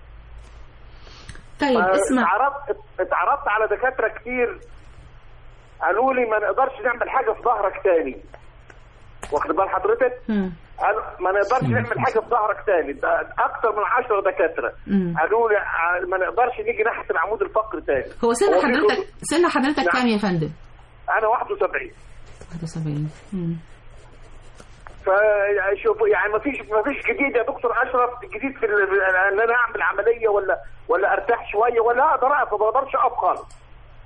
طيب آه، اسمع اتعرضت اتعرضت على دكاتره كتير قالوا لي ما نقدرش نعمل حاجه في ظهرك تاني واخد بال حضرتك؟ مم. قالوا ما نقدرش نعمل حاجه في ظهرك تاني ده اكتر من 10 دكاتره مم. قالوا لي ع- ما نقدرش نيجي ناحيه العمود الفقري تاني هو سن في حضرتك جزء- سن حضرتك نعم. كام يا فندم انا 71 71 مم. فشوفوا يعني ما فيش ما فيش جديد يا دكتور اشرف جديد في ال- ان انا اعمل عمليه ولا ولا ارتاح شويه ولا اقدر اقف ما بقدرش اقف خالص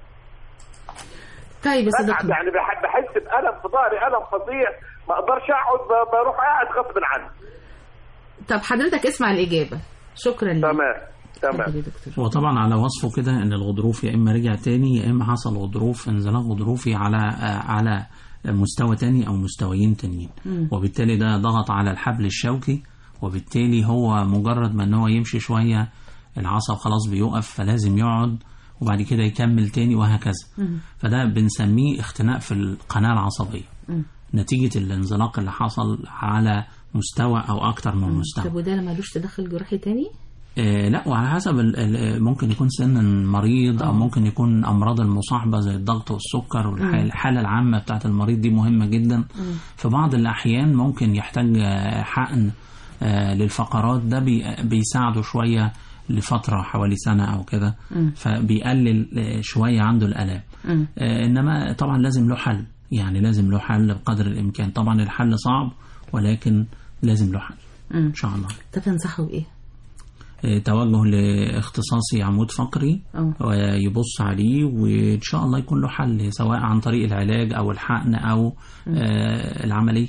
طيب يا بتعب صديقنا يعني بح- بحس بالم في ظهري الم فظيع ما اقدرش اقعد ب- بروح قاعد غصب عني طب حضرتك اسمع الإجابة شكرا لك تمام تمام اتفضل يا دكتور هو طبعا على وصفه كده ان الغضروف يا اما رجع تاني يا اما حصل غضروف انزلاق غضروفي على آه، على مستوى تاني او مستويين تانيين مم. وبالتالي ده ضغط على الحبل الشوكي وبالتالي هو مجرد ما ان هو يمشي شويه العصب خلاص بيقف فلازم يقعد وبعد كده يكمل تاني وهكذا مم. فده بنسميه اختناق في القناه العصبيه مم. نتيجه الانزلاق اللي حصل على مستوى او اكتر من مستوى طب وده ملوش تدخل جراحي تاني؟ آه، لا وعلى حسب ال- ال- ممكن يكون سن مريض او ممكن يكون امراض المصاحبه زي الضغط والسكر مم. والحاله العامه بتاعه المريض دي مهمه جدا في بعض الاحيان ممكن يحتاج آه، حقن آه، للفقرات ده بي بيساعده شويه لفتره حوالي سنه او كده مم. فبيقلل آه، شويه عنده الالام مم. آه، انما طبعا لازم له حل يعني لازم له حل بقدر الامكان طبعا الحل صعب ولكن لازم له حل مم. ان شاء الله طب تنصحه بايه؟ آه، توجه لاختصاصي عمود فقري اه ويبص عليه وان شاء الله يكون له حل سواء عن طريق العلاج او الحقن او آه، العمليه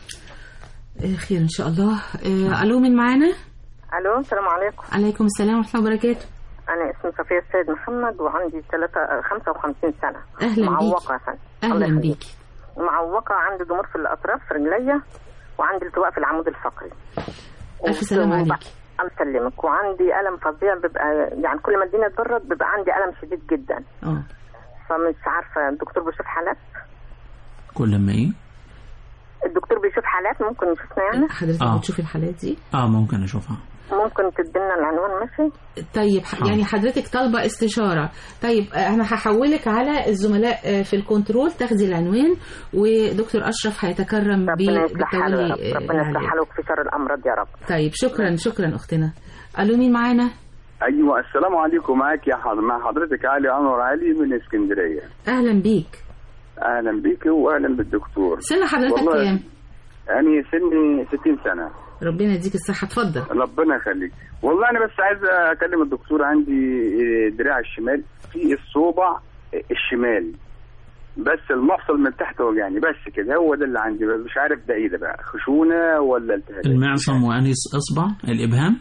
آه، خير ان شاء الله آه، الو من معانا؟ الو السلام عليكم عليكم السلام ورحمه الله وبركاته انا اسمي صفيه السيد محمد وعندي 3 55 سنه أهلاً معوقه يا فندم الله اهلا يخليك. بيكي معوقه عندي ضمور في الاطراف في رجليا وعندي التواء في العمود الفقري الف سلامه وب- عليكي الله يسلمك وعندي الم فظيع بيبقى يعني كل ما الدنيا تبرد بيبقى عندي الم شديد جدا اه فمش عارفه الدكتور بيشوف حالات كل ما ايه الدكتور بيشوف حالات ممكن يشوفنا يعني حضرتك آه. بتشوفي الحالات دي؟ اه ممكن اشوفها ممكن تدينا العنوان ماشي طيب ح- يعني حضرتك طالبه استشاره طيب آه، انا هحولك على الزملاء آه، في الكنترول تاخدي العنوان ودكتور اشرف هيتكرم ربنا يصلح حاله يا بالتولي رب آه، ربنا يصلح العلاج. حاله في شر الامراض يا رب طيب شكرا شكرا اختنا الو مين معانا ايوه السلام عليكم معاك يا حضر مع حضرتك علي انور علي من اسكندريه اهلا بيك اهلا بيك واهلا بالدكتور سن حضرتك والله كام انا سني 60 سنه ربنا يديك الصحه اتفضل ربنا يخليك والله انا بس عايز اكلم الدكتور عندي دراع الشمال في الصوبع الشمال بس المفصل من تحت وجعني بس كده هو ده اللي عندي بس مش عارف ده ايه ده بقى خشونه ولا التهاب المعصم وانهي اصبع الابهام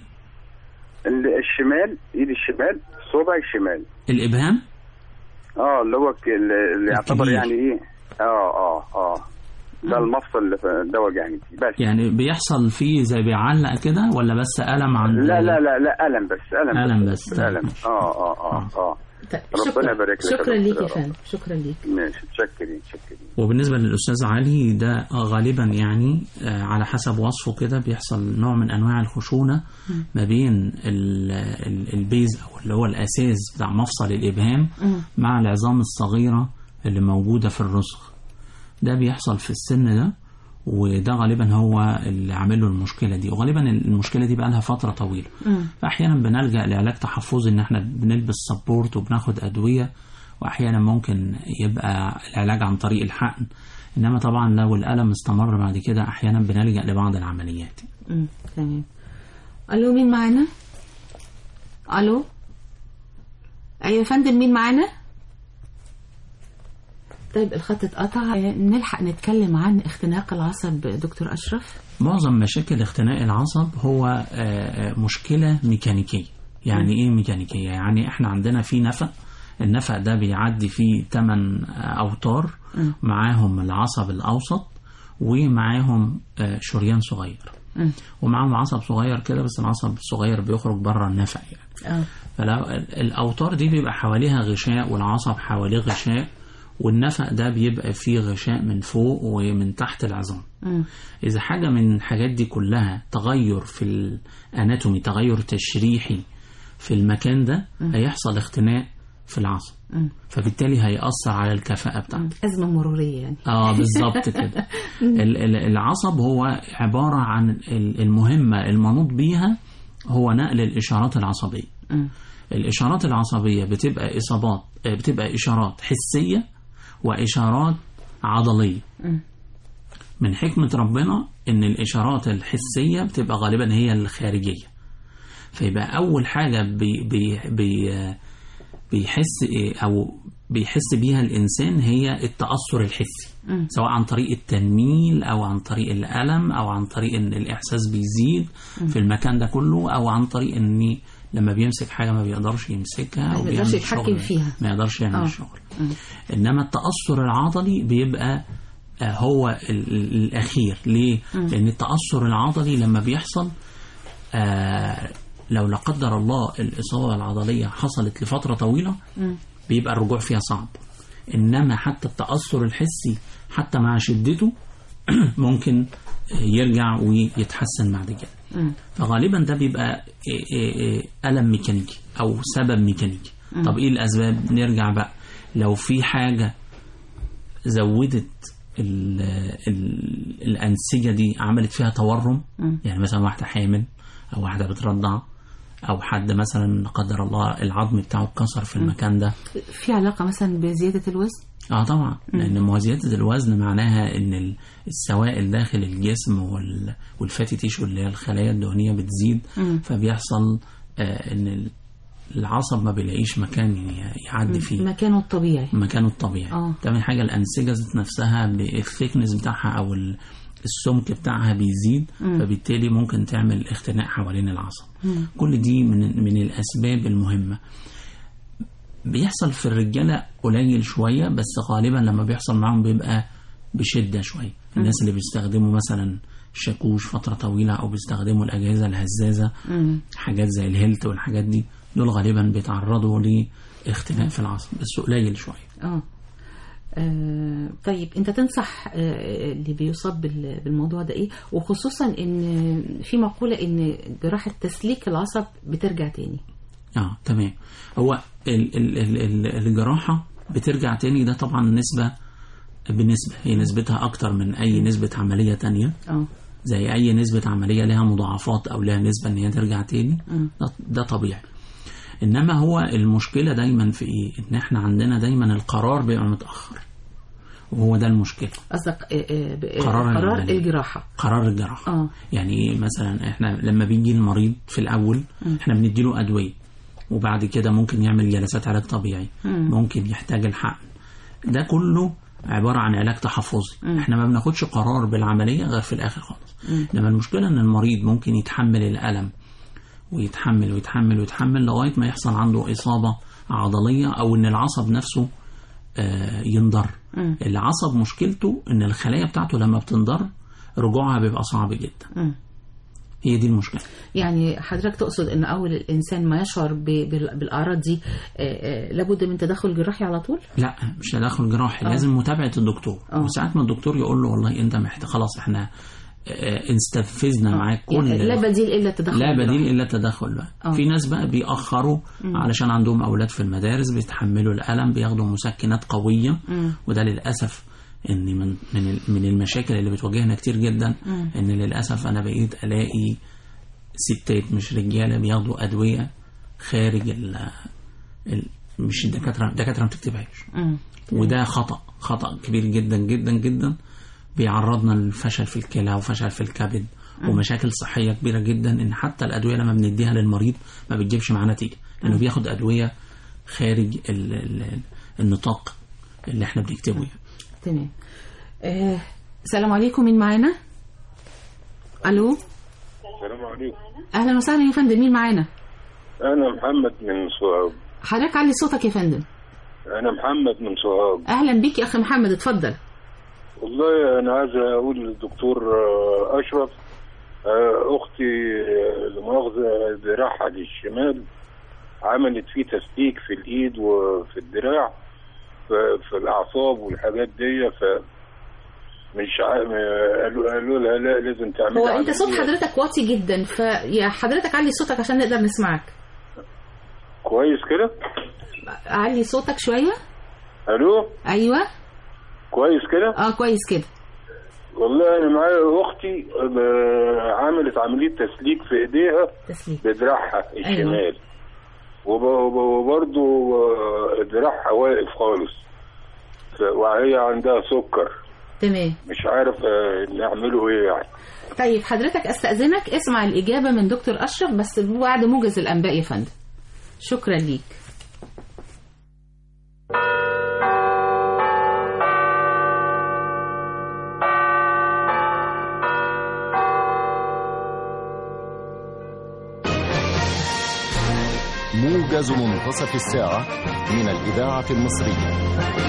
الشمال ايد الشمال صوبع الشمال الابهام اه اللي هو ك- اللي يعتبر الكبير. يعني ايه اه اه اه ده المفصل اللي في- ده وجعني فيه بس يعني بيحصل فيه زي بيعلق كده ولا بس الم عند لا لا لا لا الم بس الم ألم بس. الم اه اه اه اه ربنا شكرا يبارك لك شكرا يا ليك دكتور يا رب. فندم شكرا ليك ماشي تشكري تشكري وبالنسبة للأستاذ علي ده غالبا يعني آه، على حسب وصفه كده بيحصل نوع من أنواع الخشونة ما بين ال- ال- البيز أو اللي هو الأساس بتاع مفصل الإبهام مم. مع العظام الصغيرة اللي موجودة في الرسغ ده بيحصل في السن ده وده غالبا هو اللي عامل له المشكلة دي وغالبا المشكلة دي بقى لها فترة طويلة مم. فأحيانا بنلجأ لعلاج تحفظي إن احنا بنلبس سبورت وبناخد أدوية وأحيانا ممكن يبقى العلاج عن طريق الحقن إنما طبعا لو الألم استمر بعد كده أحيانا بنلجأ لبعض العمليات مم. تمام الو مين معانا الو ايوه يا فندم مين معانا طيب الخط اتقطع آه، نلحق نتكلم عن اختناق العصب دكتور اشرف معظم مشاكل اختناق العصب هو آه، آه، مشكلة ميكانيكية يعني ايه ميكانيكية يعني احنا عندنا في نفق النفق ده بيعدي فيه 8 اوتار مم. معاهم العصب الاوسط ومعاهم آه، شريان صغير مم. ومعاهم عصب صغير كده بس العصب الصغير بيخرج بره النفق يعني اه فلو الأوتار دي بيبقى حواليها غشاء والعصب حواليه غشاء والنفق ده بيبقى فيه غشاء من فوق ومن تحت العظام مم. إذا حاجة من الحاجات دي كلها تغير في الأناتومي تغير تشريحي في المكان ده مم. هيحصل اختناق في العصب مم. فبالتالي هيأثر على الكفاءة بتاعته ازمه مروريه يعني اه بالظبط كده ال- ال- العصب هو عبارة عن ال- المهمة المنوط بيها هو نقل الإشارات العصبية مم. الإشارات العصبية بتبقى إصابات آه، بتبقى إشارات حسية وإشارات عضلية مم. من حكمة ربنا إن الإشارات الحسية بتبقى غالبا هي الخارجية فيبقى أول حاجة بي بي بي آه، بيحس إيه أو بيحس بيها الإنسان هي التأثر الحسي مم. سواء عن طريق التنميل أو عن طريق الألم أو عن طريق إن الإحساس بيزيد مم. في المكان ده كله أو عن طريق إن لما بيمسك حاجة ما بيقدرش يمسكها أو ما يقدرش بيعمل يتحكم شغل فيها. ما يقدرش يعمل آه. الشغل مم. إنما التأثر العضلي بيبقى آه، هو ال- ال- الأخير ليه؟ مم. لأن التأثر العضلي لما بيحصل آه لو لا قدر الله الإصابة العضلية حصلت لفترة طويلة مم. بيبقى الرجوع فيها صعب إنما حتى التأثر الحسي حتى مع شدته ممكن يرجع ويتحسن بعد كده مم. فغالبا ده بيبقى إيه إيه إيه ألم ميكانيكي أو سبب ميكانيكي مم. طب إيه الأسباب نرجع بقى لو في حاجة زودت ال ال الأنسجة دي عملت فيها تورم مم. يعني مثلا واحدة حامل أو واحدة بترضع أو حد مثلا لا قدر الله العظم بتاعه اتكسر في المكان ده في علاقة مثلا بزيادة الوزن اه طبعا مم. لان ما هو زياده الوزن معناها ان ال- السوائل داخل الجسم وال- والفاتي تيشو اللي هي الخلايا الدهنيه بتزيد مم. فبيحصل آه ان ال- العصب ما بيلاقيش مكان ي- يعدي فيه مكانه الطبيعي مكانه الطبيعي اه تاني حاجه الانسجه ذات نفسها الثيكنس بتاعها او ال- السمك بتاعها بيزيد مم. فبالتالي ممكن تعمل اختناق حوالين العصب مم. كل دي من من الاسباب المهمه بيحصل في الرجاله قليل شويه بس غالبا لما بيحصل معاهم بيبقى بشده شويه الناس اللي بيستخدموا مثلا شاكوش فتره طويله او بيستخدموا الاجهزه الهزازه مم. حاجات زي الهيلت والحاجات دي دول غالبا بيتعرضوا لاختناق في العصب بس قليل شويه اه آه، طيب انت تنصح آه، اللي بيصاب بال- بالموضوع ده ايه وخصوصا ان في مقولة ان جراحة تسليك العصب بترجع تاني اه تمام هو ال ال ال ال الجراحة بترجع تاني ده طبعا نسبة بنسبة هي نسبتها أكتر من أي نسبة عملية تانية اه زي أي نسبة عملية لها مضاعفات أو لها نسبة إن هي ترجع تاني مم. ده, ده طبيعي إنما هو المشكلة دايما في إيه؟ إن إحنا عندنا دايما القرار بيبقى متأخر وهو ده المشكلة قصدك آه، آه، ب- آه، قرار قرار العملية. الجراحة قرار الجراحة اه يعني ايه مثلا احنا لما بيجي المريض في الاول مم. احنا بنديله ادويه وبعد كده ممكن يعمل جلسات علاج طبيعي مم. ممكن يحتاج الحقن ده كله عباره عن علاج تحفظي مم. احنا ما بناخدش قرار بالعمليه غير في الاخر خالص مم. انما المشكله ان المريض ممكن يتحمل الالم ويتحمل ويتحمل ويتحمل لغايه ما يحصل عنده اصابه عضليه او ان العصب نفسه آه، ينضر مم. العصب مشكلته ان الخلايا بتاعته لما بتنضر رجوعها بيبقى صعب جدا مم. هي دي المشكله يعني حضرتك تقصد ان اول الانسان ما يشعر ب- بال- بالاعراض دي آه، آه، لابد من تدخل جراحي على طول لا مش تدخل جراحي آه. لازم متابعه الدكتور آه. وساعات ما الدكتور يقول له والله انت محتاج خلاص احنا آه، استنفذنا معاك كل يعني لا بديل الا التدخل لا الجراحي. بديل الا التدخل بقى آه. في ناس بقى بيأخروا مم. علشان عندهم اولاد في المدارس بيتحملوا الالم بياخدوا مسكنات قويه مم. وده للاسف ان من من ال- من المشاكل اللي بتواجهنا كتير جدا مم. ان للاسف انا بقيت الاقي ستات مش رجاله بياخدوا ادويه خارج ال ال مش الدكاتره الدكاتره ما بتكتبهاش مم. وده خطأ خطأ كبير جدا جدا جدا بيعرضنا للفشل في الكلى وفشل في الكبد مم. ومشاكل صحية كبيرة جدا ان حتى الأدوية لما بنديها للمريض ما بتجيبش معاه نتيجة لأنه مم. بياخد أدوية خارج ال ال النطاق اللي احنا بنكتبه يعني. تمام آه، السلام عليكم مين معانا الو السلام عليكم اهلا وسهلا يا فندم مين معانا انا محمد من سوهاج حضرتك علي صوتك يا فندم انا محمد من سوهاج اهلا بيك يا اخي محمد اتفضل والله انا عايز اقول للدكتور آه، اشرف آه، اختي آه، لمؤاخذه ذراعها الشمال عملت فيه تسليك في الايد وفي الدراع ف- في الاعصاب والحاجات دي ف مش ع... آه، قالوا قالوا لها لا لازم تعمل هو انت صوت حضرتك واطي جدا فيا حضرتك علي صوتك عشان نقدر نسمعك كويس كده علي صوتك شويه الو ايوه كويس كده اه كويس كده والله انا معايا اختي آه، عملت عمليه تسليك في ايديها تسليك بدراعها الشمال وب- وب- وبرضه آه، دراعها واقف خالص ف- وهي عندها سكر تمام مش عارف آه، نعمله ايه يعني طيب حضرتك استاذنك اسمع الاجابه من دكتور اشرف بس بعد موجز الانباء يا فندم شكرا ليك موجز منتصف الساعة من الإذاعة المصرية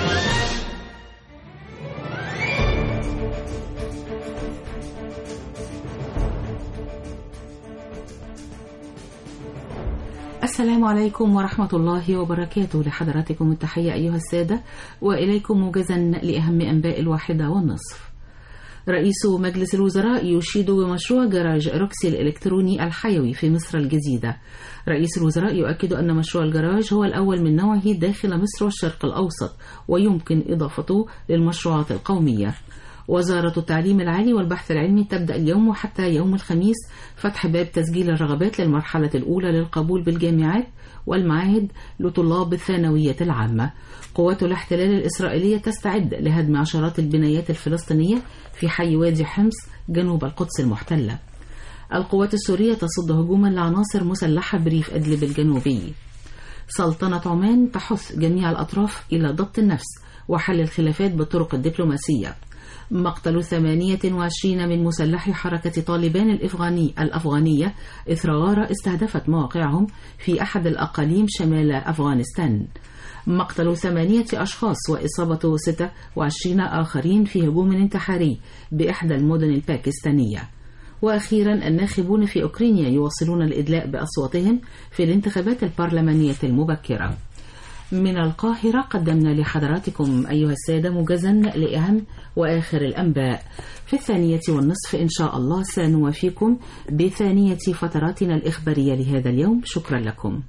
السلام عليكم ورحمة الله وبركاته لحضراتكم التحية أيها السادة وإليكم موجزا لأهم أنباء الواحدة والنصف رئيس مجلس الوزراء يشيد بمشروع جراج روكسي الإلكتروني الحيوي في مصر الجديدة رئيس الوزراء يؤكد أن مشروع الجراج هو الأول من نوعه داخل مصر والشرق الأوسط ويمكن إضافته للمشروعات القومية وزارة التعليم العالي والبحث العلمي تبدأ اليوم وحتى يوم الخميس فتح باب تسجيل الرغبات للمرحلة الأولى للقبول بالجامعات والمعاهد لطلاب الثانوية العامة قوات الاحتلال الإسرائيلية تستعد لهدم عشرات البنايات الفلسطينية في حي وادي حمص جنوب القدس المحتلة القوات السورية تصد هجوما لعناصر مسلحة بريف أدلب الجنوبي سلطنة عمان تحث جميع الأطراف إلى ضبط النفس وحل الخلافات بالطرق الدبلوماسية مقتل 28 من مسلحي حركة طالبان الأفغاني الأفغانية إثر غارة استهدفت مواقعهم في أحد الأقاليم شمال أفغانستان مقتل ثمانية أشخاص وإصابة 26 آخرين في هجوم انتحاري بإحدى المدن الباكستانية وأخيرا الناخبون في أوكرانيا يواصلون الإدلاء بأصواتهم في الانتخابات البرلمانية المبكرة من القاهرة قدمنا لحضراتكم أيها السادة موجزا لأهم وآخر الأنباء في الثانية والنصف إن شاء الله سنوافيكم بثانية فتراتنا الإخبارية لهذا اليوم شكرا لكم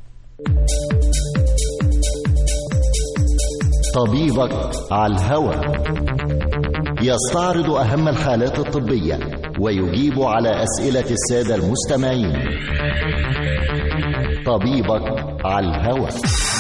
طبيبك على الهوى يستعرض أهم الحالات الطبية ويجيب على أسئلة السادة المستمعين طبيبك على الهوى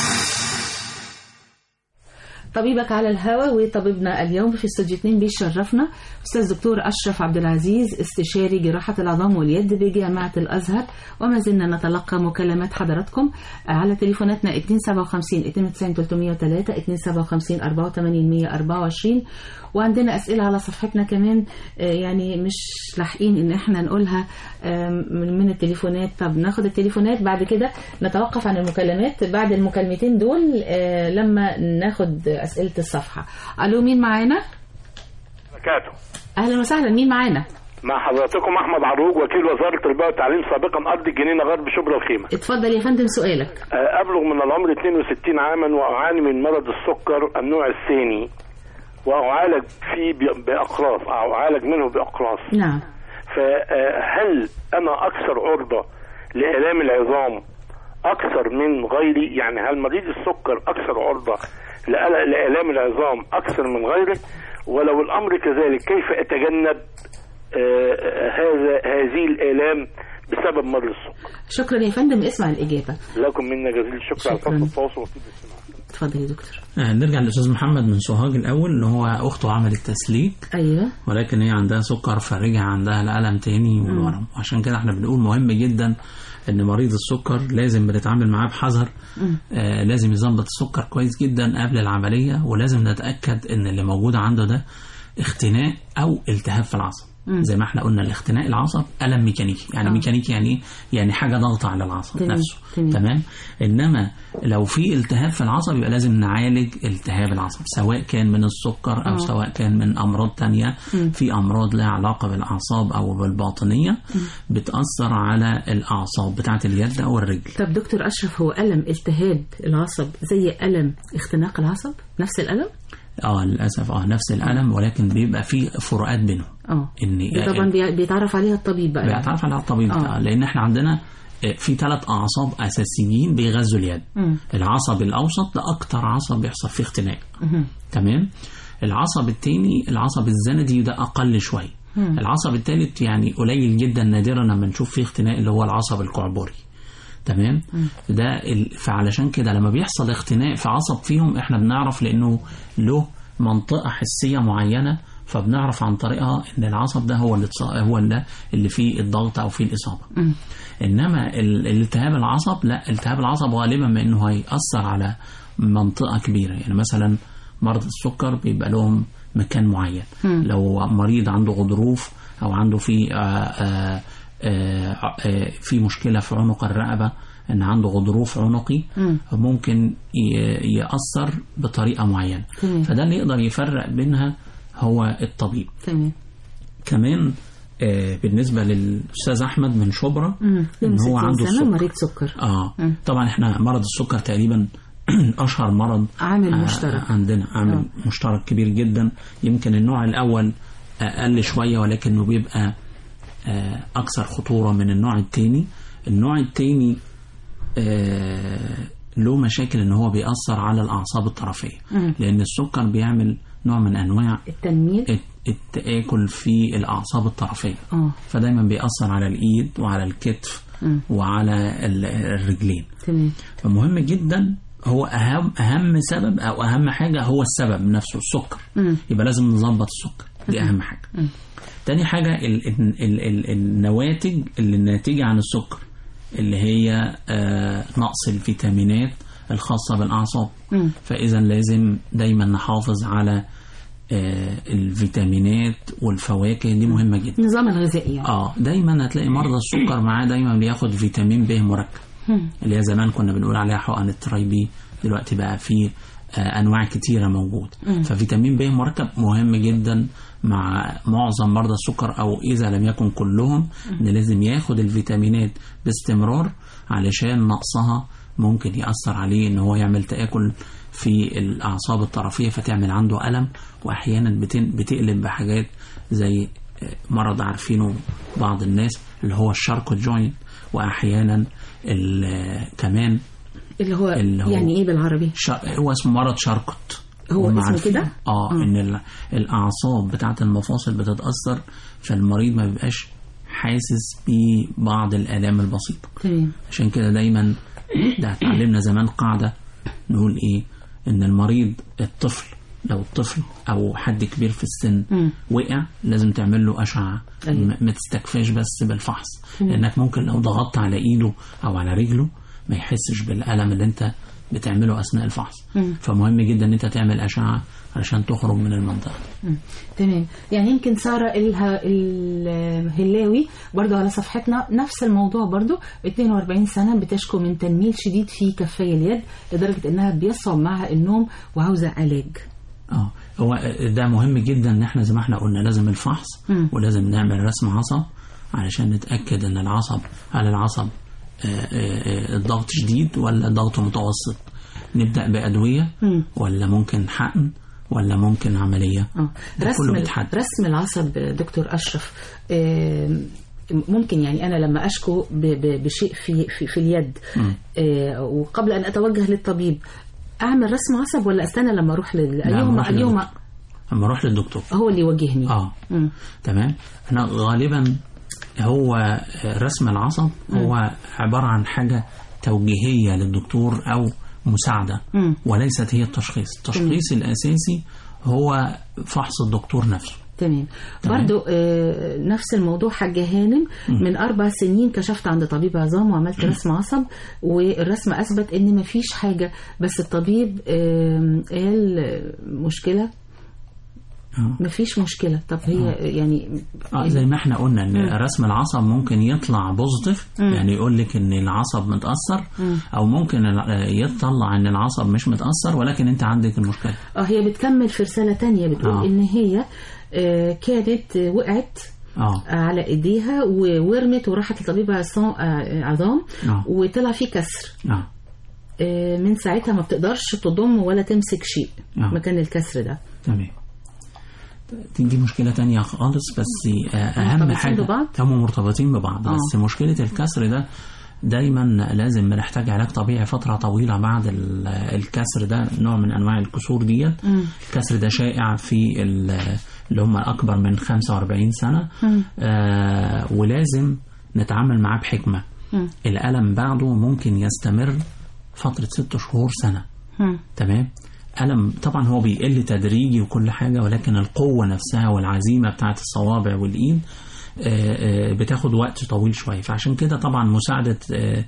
طبيبك على الهواء وطبيبنا اليوم في استوديو 2 بيشرفنا استاذ دكتور اشرف عبد العزيز استشاري جراحه العظام واليد بجامعه الازهر وما زلنا نتلقى مكالمات حضراتكم على تليفوناتنا 257 92 303 257 84 124 وعندنا اسئله على صفحتنا كمان آه، يعني مش لاحقين ان احنا نقولها آم، من من التليفونات طب ناخد التليفونات بعد كده نتوقف عن المكالمات بعد المكالمتين دول آه، لما ناخد اسئله الصفحه الو مين معانا بركاته اهلا وسهلا مين معانا مع حضراتكم احمد عروج وكيل وزاره التربيه والتعليم سابقا ارض الجنينه غرب شبرا الخيمه اتفضل يا فندم سؤالك آه، ابلغ من العمر 62 عاما واعاني من مرض السكر النوع الثاني واعالج فيه ب- باقراص او اعالج منه باقراص نعم فهل انا اكثر عرضه لالام العظام اكثر من غيري يعني هل مريض السكر اكثر عرضه لأل- لالام العظام اكثر من غيره ولو الامر كذلك كيف اتجنب آه، آه، هذا هذه الالام بسبب مرض السكر شكرا يا فندم اسمع الاجابه لكم منا جزيل الشكر على شكراً. فضل التواصل وطيب الاستماع اتفضل يا دكتور آه، نرجع للاستاذ محمد من سوهاج الاول ان هو اخته عملت تسليك ايوه ولكن هي عندها سكر فرجع عندها الالم تاني والورم وعشان كده احنا بنقول مهم جدا ان مريض السكر لازم بنتعامل معاه بحذر آه لازم يظبط السكر كويس جدا قبل العمليه ولازم نتاكد ان اللي موجود عنده ده اختناق او التهاب في العصب مم. زي ما احنا قلنا الاختناق العصب الم ميكانيكي يعني آه. ميكانيكي يعني ايه يعني حاجه ضغط على العصب تمام. نفسه تمام. تمام انما لو في التهاب في العصب يبقى لازم نعالج التهاب العصب سواء كان من السكر او آه. سواء كان من امراض تانية مم. في امراض لها علاقه بالاعصاب او بالباطنيه بتاثر على الاعصاب بتاعه اليد او الرجل طب دكتور اشرف هو الم التهاب العصب زي الم اختناق العصب نفس الالم اه للاسف اه نفس الالم ولكن بيبقى في فروقات بينهم اه ان دي طبعا بي- بيتعرف عليها الطبيب بقى بيتعرف على الطبيب آه. آه. لان احنا عندنا آه، في ثلاث اعصاب اساسيين بيغذوا اليد مم. العصب الاوسط ده اكتر عصب بيحصل فيه اختناق مهم. تمام العصب الثاني العصب الزندي ده اقل شويه مم. العصب الثالث يعني قليل جدا نادرا لما نشوف فيه اختناق اللي هو العصب الكعبري تمام ده ال... فعلشان كده لما بيحصل اختناق في عصب فيهم احنا بنعرف لانه له منطقه حسيه معينه فبنعرف عن طريقها ان العصب ده هو اللي اتص- هو اللي, اللي فيه الضغط او فيه الاصابه مم. انما ال- الالتهاب العصب لا التهاب العصب غالبا ما انه هيأثر على منطقة كبيرة يعني مثلا مرضى السكر بيبقى لهم مكان معين مم. لو مريض عنده غضروف او عنده في آه، آه، آه، آه، في مشكلة في عنق الرقبة ان عنده غضروف عنقي مم. ممكن ي- يأثر بطريقة معينة تمام. فده اللي يقدر يفرق بينها هو الطبيب تمام كمان آه، بالنسبة للأستاذ أحمد من شبرا مم. إن هو عنده سنة السكر مريض سكر اه مم. طبعا احنا مرض السكر تقريبا اشهر مرض عامل آه، مشترك عندنا عامل آه. مشترك كبير جدا يمكن النوع الاول اقل شويه ولكنه بيبقى آه، اكثر خطوره من النوع التاني النوع التاني آه، له مشاكل ان هو بيأثر على الاعصاب الطرفيه مم. لان السكر بيعمل نوع من انواع التنميل الت- التآكل في الاعصاب الطرفيه اه فدايما بيأثر على الايد وعلى الكتف مم. وعلى ال- الرجلين تمام فمهم جدا هو اهم اهم سبب او اهم حاجه هو السبب نفسه السكر مم. يبقى لازم نظبط السكر دي اهم حاجه مم. تاني حاجه ال ال ال ال النواتج اللي الناتجه عن السكر اللي هي آه نقص الفيتامينات الخاصه بالاعصاب مم. فاذا لازم دايما نحافظ على آه الفيتامينات والفواكه دي مهمه جدا النظام الغذائي يعني. اه دايما هتلاقي مرضى السكر معاه دايما بياخد فيتامين ب مركب مم. اللي هي زمان كنا بنقول عليها حقن الترايبي دلوقتي بقى في آه، انواع كتيره موجود مم. ففيتامين ب مركب مهم جدا مع معظم مرضى السكر او اذا لم يكن كلهم ان لازم ياخد الفيتامينات باستمرار علشان نقصها ممكن ياثر عليه ان هو يعمل تاكل في الاعصاب الطرفيه فتعمل عنده الم واحيانا بتن- بتقلب بحاجات زي آه، مرض عارفينه بعض الناس اللي هو الشاركو جوينت واحيانا ال- كمان اللي هو, اللي هو- يعني ايه بالعربي شا... هو اسمه مرض شاركوت هو هم اسمه عارفين- كده؟ اه آه. ان ال... الاعصاب بتاعه المفاصل بتتاثر فالمريض ما بيبقاش حاسس ببعض الالام البسيطه تمام عشان كده دايما ده اتعلمنا زمان قاعده نقول ايه ان المريض الطفل لو الطفل او حد كبير في السن مم. وقع لازم تعمل له اشعه أيوة. ما ما تستكفاش بس بالفحص مم. لانك ممكن لو ضغطت على ايده او على رجله ما يحسش بالالم اللي انت بتعمله اثناء الفحص مم. فمهم جدا ان انت تعمل اشعه علشان تخرج من المنطقه مم. تمام يعني يمكن سارة الها الهلاوي برضو على صفحتنا نفس الموضوع برضو 42 سنة بتشكو من تنميل شديد في كفي اليد لدرجة انها بيصعب معها النوم وعاوزة علاج اه هو ده مهم جدا ان احنا زي ما احنا قلنا لازم الفحص مم. ولازم نعمل رسم عصب علشان نتاكد ان العصب هل العصب آه، آه، آه، الضغط شديد ولا الضغط متوسط نبدا بادويه مم. ولا ممكن حقن ولا ممكن عمليه اه ده رسم كله ال- بيتحدد رسم العصب دكتور اشرف آم، ممكن يعني انا لما اشكو ب- ب- بشيء في في, في اليد مم. آه، وقبل ان اتوجه للطبيب اعمل رسم عصب ولا استنى لما اروح لل لا، اليوم نروح اليوم للدكتور. اما اروح للدكتور هو اللي يوجهني اه مم. تمام احنا غالبا هو رسم العصب هو عباره عن حاجه توجيهيه للدكتور او مساعده مم. وليست هي التشخيص التشخيص الاساسي هو فحص الدكتور نفسه تمام تمام. برضو آه، نفس الموضوع حاجة هانم من أربع سنين كشفت عند طبيب عظام وعملت رسم عصب والرسم أثبت إن مفيش حاجة بس الطبيب آم، قال آه، مشكلة مفيش مشكلة طب هي يعني آه زي ما احنا قلنا ان مم. رسم العصب ممكن يطلع بوزيتيف مم. يعني يقول لك ان العصب متاثر مم. او ممكن ال- يطلع ان العصب مش متاثر ولكن انت عندك المشكله اه هي بتكمل في رسالة تانية بتقول آه. إن هي آه، كانت آه، وقعت اه على ايديها وورمت وراحت لطبيب عصام- آه، عظام اه وطلع فيه كسر اه آه، من ساعتها ما بتقدرش تضم ولا تمسك شيء آه. مكان الكسر ده تمام دي دي مشكلة تانية خالص بس آه، أهم مرتبطين حاجة ببعض؟ هم مرتبطين ببعض آه. بس مشكلة الكسر ده دايما لازم بنحتاج علاج طبيعي فترة طويلة بعد ال- الكسر ده نوع من أنواع الكسور ديت مم. الكسر ده شائع في ال- اللي هم أكبر من 45 سنة مم. آه ولازم نتعامل معاه بحكمة مم. الألم بعده ممكن يستمر فترة ست شهور سنة مم. تمام ألم طبعا هو بيقل تدريجي وكل حاجة ولكن القوة نفسها والعزيمة بتاعت الصوابع والإيد آه، آه، بتاخد وقت طويل شوية فعشان كده طبعا مساعدة آه،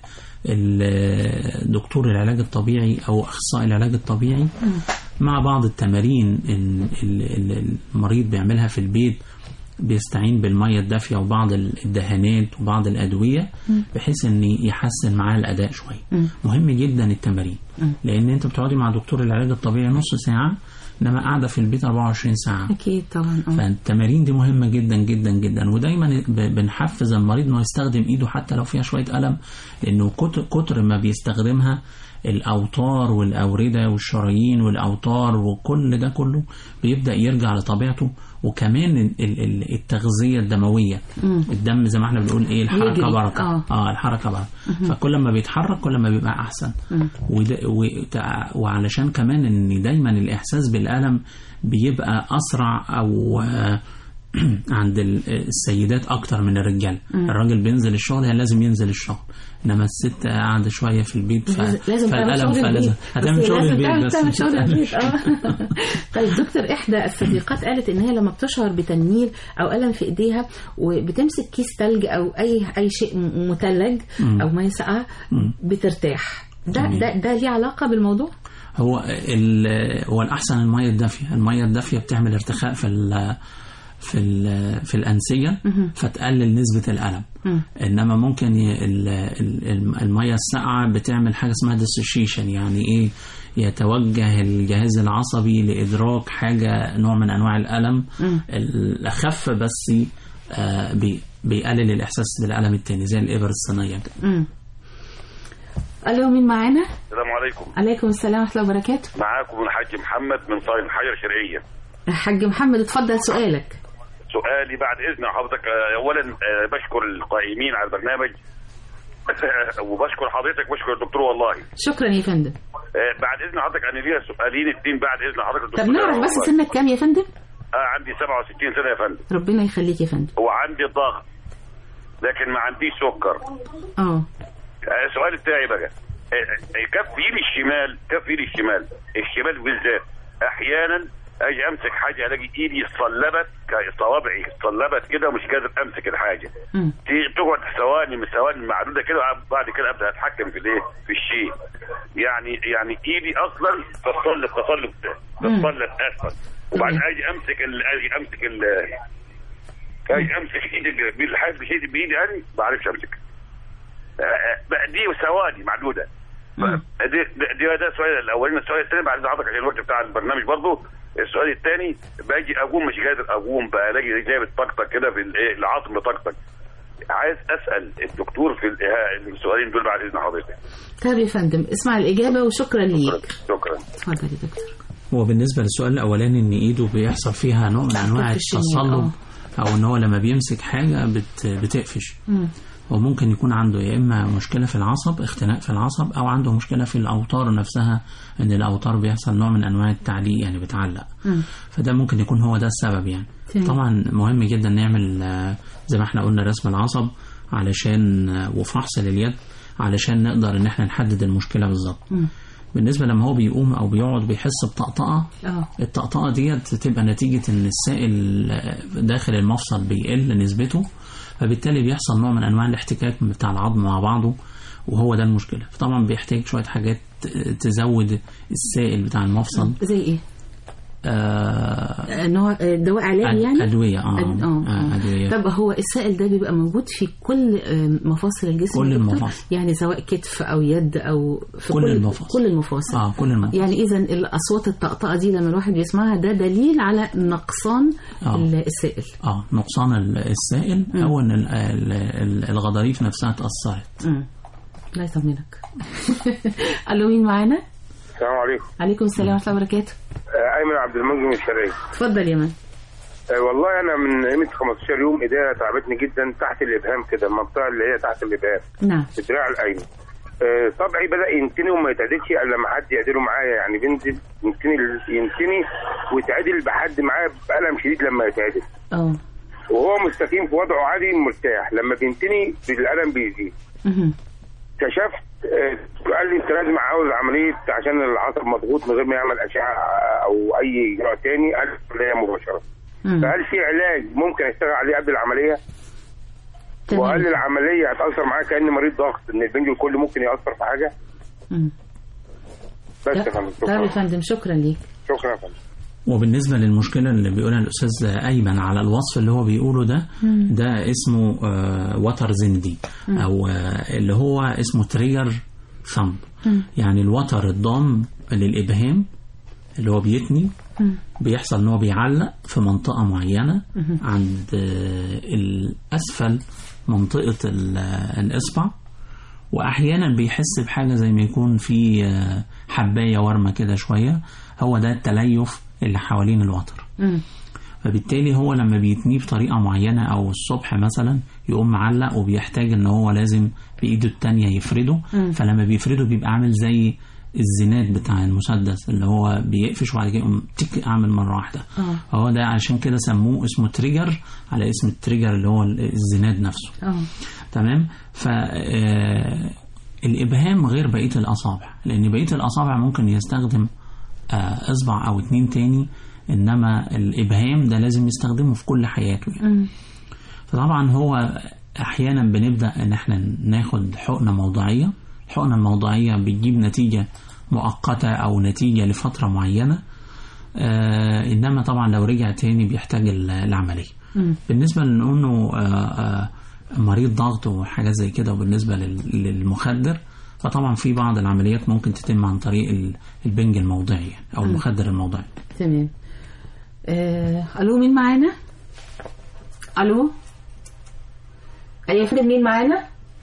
ال- دكتور العلاج الطبيعي أو أخصائي العلاج الطبيعي مع بعض التمارين ال- ال- ال- المريض بيعملها في البيت بيستعين بالمية الدافية وبعض الدهانات وبعض الأدوية مم. بحيث ان يحسن معاه الأداء شوية مم. مهم جدا التمارين مم. لان انت بتقعدي مع دكتور العلاج الطبيعي نص ساعه انما قاعده في البيت 24 ساعه أكيد طبعا آه. فالتمارين دي مهمه جدا جدا جدا ودايما ب- بنحفز المريض انه يستخدم ايده حتى لو فيها شويه الم لانه كتر, كتر ما بيستخدمها الأوتار والأوردة والشرايين والأوتار وكل ده كله بيبدأ يرجع لطبيعته وكمان ال- ال- التغذية الدموية مم. الدم زي ما احنا بنقول ايه الحركة بيجري. بركة آه. اه الحركة بركة مهم. فكل ما بيتحرك كل ما بيبقى أحسن مم. وده وتع- وعلشان كمان ان دايما الاحساس بالالم بيبقى اسرع او آه، عند ال- السيدات اكتر من الرجال مم. الراجل بينزل الشغل هي لازم ينزل الشغل انما الست قاعده شويه في البيت ف... لازم- لازم تعمل فالالم شغل فلازم البيت. هتعمل بس شغل لازم البيت تعمل- بس تعمل مش شغل هتعمل البيت اه طيب دكتور احدى الصديقات قالت ان هي لما بتشعر بتنميل او الم في ايديها وبتمسك كيس تلج او اي اي شيء م- مثلج مم. او ميه ساقعه مم. بترتاح ده جميل. ده ده ليه علاقه بالموضوع؟ هو ال... هو الاحسن الميه الدافيه الميه الدافيه بتعمل ارتخاء في ال... في ال... في الانسيه مهم. فتقلل نسبه الالم مم. انما ممكن ي- ال- ال- الميه الساقعه بتعمل حاجه اسمها ديسوشيشن يعني ايه يتوجه الجهاز العصبي لادراك حاجه نوع من انواع الالم مم. الاخف بس آه، بي- بيقلل الاحساس بالالم التاني زي الابر الصينيه كده مم. الو مين معانا؟ السلام عليكم عليكم السلام ورحمه الله وبركاته معاكم الحاج محمد من طايف الحجر الشرقية حاج محمد اتفضل سؤالك سؤالي بعد إذن حضرتك آه، أولا آه، بشكر القائمين على البرنامج وبشكر حضرتك وبشكر الدكتور والله شكرا يا فندم آه، بعد إذن حضرتك أنا ليا سؤالين اتنين بعد إذن حضرتك طب الدكتور نعرف بس والله. سنك كام يا فندم؟ آه عندي 67 سنة يا فندم ربنا يخليك يا فندم وعندي ضغط لكن ما عنديش سكر اه آه، السؤال بتاعي بقى آه، آه، كف ايدي الشمال كف ايدي الشمال الشمال بالذات احيانا اجي امسك حاجه الاقي ايدي اتصلبت ك- صوابعي اتصلبت كده ومش قادر امسك الحاجه مم. تيجي تقعد ثواني من ثواني معدوده كده بعد كده ابدا اتحكم في الايه في الشيء يعني يعني ايدي اصلا تصلب تصلب مم. تصلب اسفل وبعدين اجي امسك ال- اجي امسك ال اجي امسك ايدي ب- بالحاجه بايدي بايدي يعني ما بعرفش امسك آه، آه، بقى دي ثواني معدوده دي دي دي ده السؤال الاولاني السؤال الثاني بعد حضرتك عشان الوقت بتاع البرنامج برضه السؤال الثاني باجي اقوم مش قادر اقوم بقى الاقي رجلي بتطقطق كده في الايه العظم بتطقطق عايز اسال الدكتور في ال- ها- السؤالين دول بعد اذن حضرتك طيب يا فندم اسمع الإجابة وشكرا ليك شكرا اتفضل يا دكتور هو بالنسبة للسؤال الأولاني إن إيده بيحصل فيها نوع من أنواع في الشمال، التصلب أو إن هو لما بيمسك حاجة بت بتقفش مم. هو ممكن يكون عنده يا إما مشكلة في العصب اختناق في العصب أو عنده مشكلة في الأوتار نفسها إن الأوتار بيحصل نوع من أنواع التعليق يعني بتعلق مم. فده ممكن يكون هو ده السبب يعني تمام. طبعا مهم جدا نعمل آه، زي ما احنا قلنا رسم العصب علشان آه، وفحص لليد علشان نقدر ان احنا نحدد المشكلة بالظبط مم. بالنسبة لما هو بيقوم او بيقعد بيحس بطقطقة اه الطقطقة ديت تبقى نتيجة ان السائل داخل المفصل بيقل نسبته فبالتالي بيحصل نوع من انواع الاحتكاك بتاع العظم مع بعضه وهو ده المشكلة فطبعا بيحتاج شوية حاجات تزود السائل بتاع المفصل زي ايه؟ آه نوع دواء علاج أد- يعني؟ أدوية اه, أد- آه. آه أدوية طب هو السائل ده بيبقى موجود في كل آه، مفاصل الجسم كل يا دكتور؟ المفاصل. يعني سواء كتف او يد او في كل المفاصل. كل المفاصل اه كل المفاصل يعني اذا الاصوات الطقطقه دي لما الواحد بيسمعها ده دليل على نقصان آه. ال- السائل اه نقصان ال- السائل او ان ال- ال- ال- الغضاريف نفسها اتأثرت مم. الله يطمنك الو مين معانا؟ السلام عليكم عليكم السلام ورحمه الله وبركاته آه، ايمن عبد المنجم من الشرقيه اتفضل يا مان آه، والله انا من قيمه 15 يوم ايديا تعبتني جدا تحت الابهام كده المنطقه اللي هي تحت الابهام نعم في الدراع الايمن آه، طبعي بدا ينتني وما يتعدلش الا لما حد يعدله معايا يعني بينزل ينتني ينتني ويتعدل بحد معايا بألم شديد لما يتعدل اه وهو مستقيم في وضعه عادي مرتاح لما بينتني الالم بيزيد مهم. كشفت آه، قال لي انت لازم عاوز عمليه عشان العصب مضغوط من غير ما يعمل اشعه او اي اجراء تاني قال لي عمليه مباشره مم. فهل في علاج ممكن اشتغل عليه قبل العمليه؟ تمام. وهل العمليه هتاثر معايا كاني مريض ضغط ان البنج الكلي ممكن ياثر في حاجه؟ مم. بس يا فندم طيب يا شكرا فندم شكرا ليك شكرا يا فندم وبالنسبة للمشكلة اللي بيقولها الأستاذ أيمن على الوصف اللي هو بيقوله ده مم. ده اسمه آه وتر زندي مم. أو آه اللي هو اسمه تريجر ثمب مم. يعني الوتر الضام للإبهام اللي هو بيتني مم. بيحصل ان هو بيعلق في منطقة معينة مهم. عند آه، الأسفل منطقة ال- الإصبع واحيانا بيحس بحاجه زي ما يكون في آه، حبايه ورمه كده شويه هو ده التليف اللي حوالين الوتر مم. فبالتالي هو لما بيتنيه بطريقه معينه او الصبح مثلا يقوم معلق وبيحتاج ان هو لازم بايده التانية يفرده مم. فلما بيفرده بيبقى عامل زي الزناد بتاع المسدس اللي هو بيقفش وبعد كده يقوم تك اعمل مره واحده اه هو ده عشان كده سموه اسمه تريجر على اسم التريجر اللي هو الزناد نفسه اه تمام ف آه، الابهام غير بقيه الاصابع لان بقيه الاصابع ممكن يستخدم آه، اصبع او اتنين تاني انما الابهام ده لازم يستخدمه في كل حياته يعني. مم. فطبعا هو احيانا بنبدا ان احنا ناخد حقنه موضعيه الحقنه الموضعيه بتجيب نتيجه مؤقته او نتيجه لفتره معينه آه انما طبعا لو رجع تاني بيحتاج ال- العمليه مم. بالنسبه لانه آه آه مريض ضغط وحاجات زي كده وبالنسبه لل- للمخدر فطبعا في بعض العمليات ممكن تتم عن طريق ال- البنج الموضعي يعني، او مم. المخدر الموضعي تمام آه، الو مين معانا الو ايوه فندم مين معانا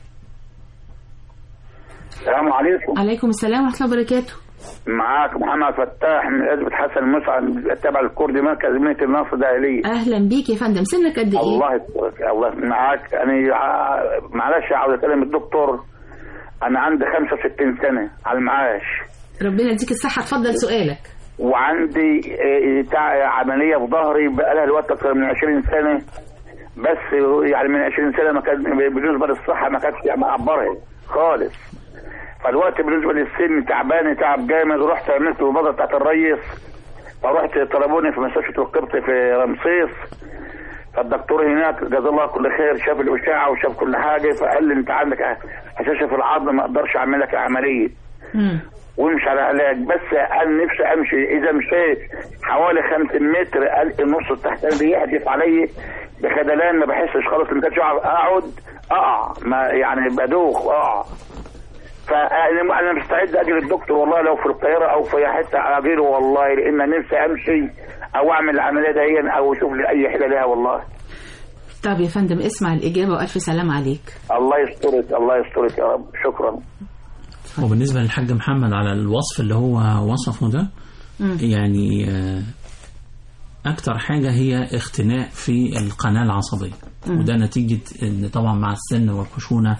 السلام عليكم عليكم السلام ورحمه الله وبركاته معاك محمد فتاح من عزبة حسن مسعد تبع الكردي مركز ميت النصر الداخلية اهلا بيك يا فندم سنك قد ايه الله يسترك الله معاك انا ع- معلش عاوز اكلم الدكتور انا عندي 65 سنة على المعاش ربنا يديك الصحه اتفضل سؤالك وعندي آه، تع- عملية في ظهري بقالها الوقت أكثر من 20 سنة بس يعني من 20 سنة ما كان بالنسبة للصحة ما كانتش معبرها خالص فالوقت بالنسبة للسن تعبان تعب جامد رحت عملت البضة بتاعت الريس فرحت طلبوني في مستشفى القبط في رمسيس فالدكتور هناك جزاه الله كل خير شاف الاشعه وشاف كل حاجه فقال لي انت عندك هشاشه في العظم ما اقدرش اعمل لك عمليه وامشي على علاج بس انا نفسي امشي اذا مشيت حوالي 50 متر قال النص التحتاني بيحدف علي بخدلان ما بحسش خالص ما كانش أعرف اقعد اقع ما يعني بدوخ اقع فانا انا مستعد اجي للدكتور والله لو في القاهره او في حته اجيله والله لان أنا نفسي امشي او اعمل العمليه دي او اشوف لي اي حاجه لها والله طب يا فندم اسمع الاجابه والف سلام عليك الله يسترك الله يسترك يا رب شكرا وبالنسبة للحاج محمد على الوصف اللي هو وصفه ده مم. يعني آه، أكتر حاجة هي اختناق في القناة العصبية مم. وده نتيجة إن طبعا مع السن والخشونة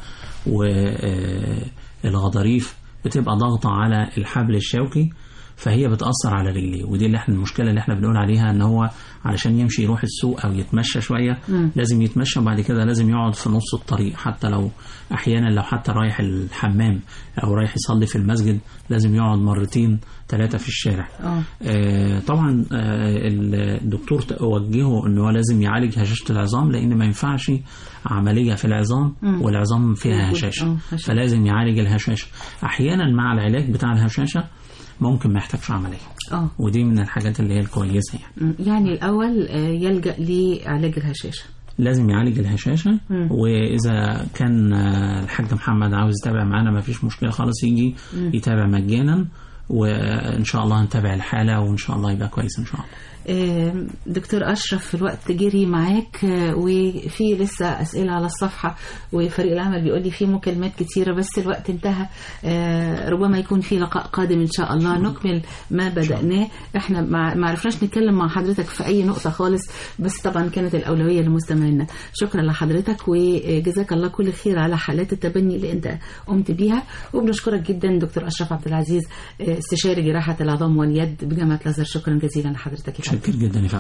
والغضاريف بتبقى ضاغطة على الحبل الشوكي فهي بتأثر على رجليه ودي اللي احنا المشكلة اللي احنا بنقول عليها ان هو علشان يمشي يروح السوق او يتمشى شوية مم. لازم يتمشى وبعد كده لازم يقعد في نص الطريق حتى لو احيانا لو حتى رايح الحمام او رايح يصلي في المسجد لازم يقعد مرتين ثلاثة في الشارع اه آه، طبعا آه، الدكتور وجهه ان هو لازم يعالج هشاشه العظام لان ما ينفعش عمليه في العظام مم. والعظام فيها موجود. هشاشه آه، هشاشة. فلازم يعالج الهشاشه احيانا مع العلاج بتاع الهشاشه ممكن ما يحتاجش عمليه اه ودي من الحاجات اللي هي الكويسه يعني مم. يعني الاول آه، يلجا لعلاج الهشاشه لازم يعالج الهشاشه مم. واذا كان آه، الحاج محمد عاوز يتابع معانا ما فيش مشكله خالص يجي مم. يتابع مجانا وان شاء الله هنتابع الحاله وان شاء الله يبقى كويس ان شاء الله آه، دكتور أشرف الوقت جري معاك آه، وفي لسه أسئلة على الصفحة وفريق العمل بيقول لي في مكالمات كتيرة بس الوقت انتهى آه، ربما يكون في لقاء قادم إن شاء الله نكمل ما بدأناه احنا ما ما عرفناش نتكلم مع حضرتك في أي نقطة خالص بس طبعا كانت الأولوية لمستمعينا شكرا لحضرتك وجزاك الله كل خير على حالات التبني اللي انت قمت بيها وبنشكرك جدا دكتور أشرف عبد العزيز آه، استشاري جراحة العظام واليد بجامعة الأزهر شكرا جزيلا لحضرتك يا فندم. شكر جدا يا فندم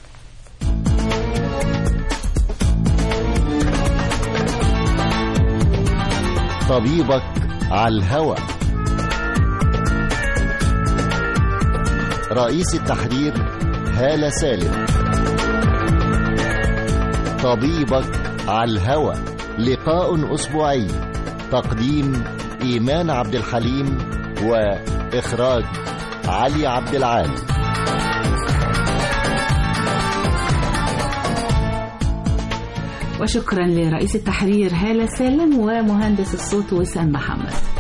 طبيبك على الهوى رئيس التحرير هالة سالم طبيبك على الهوى لقاء أسبوعي تقديم إيمان عبد الحليم وإخراج علي عبد العال وشكرا لرئيس التحرير هالة سالم ومهندس الصوت وسام محمد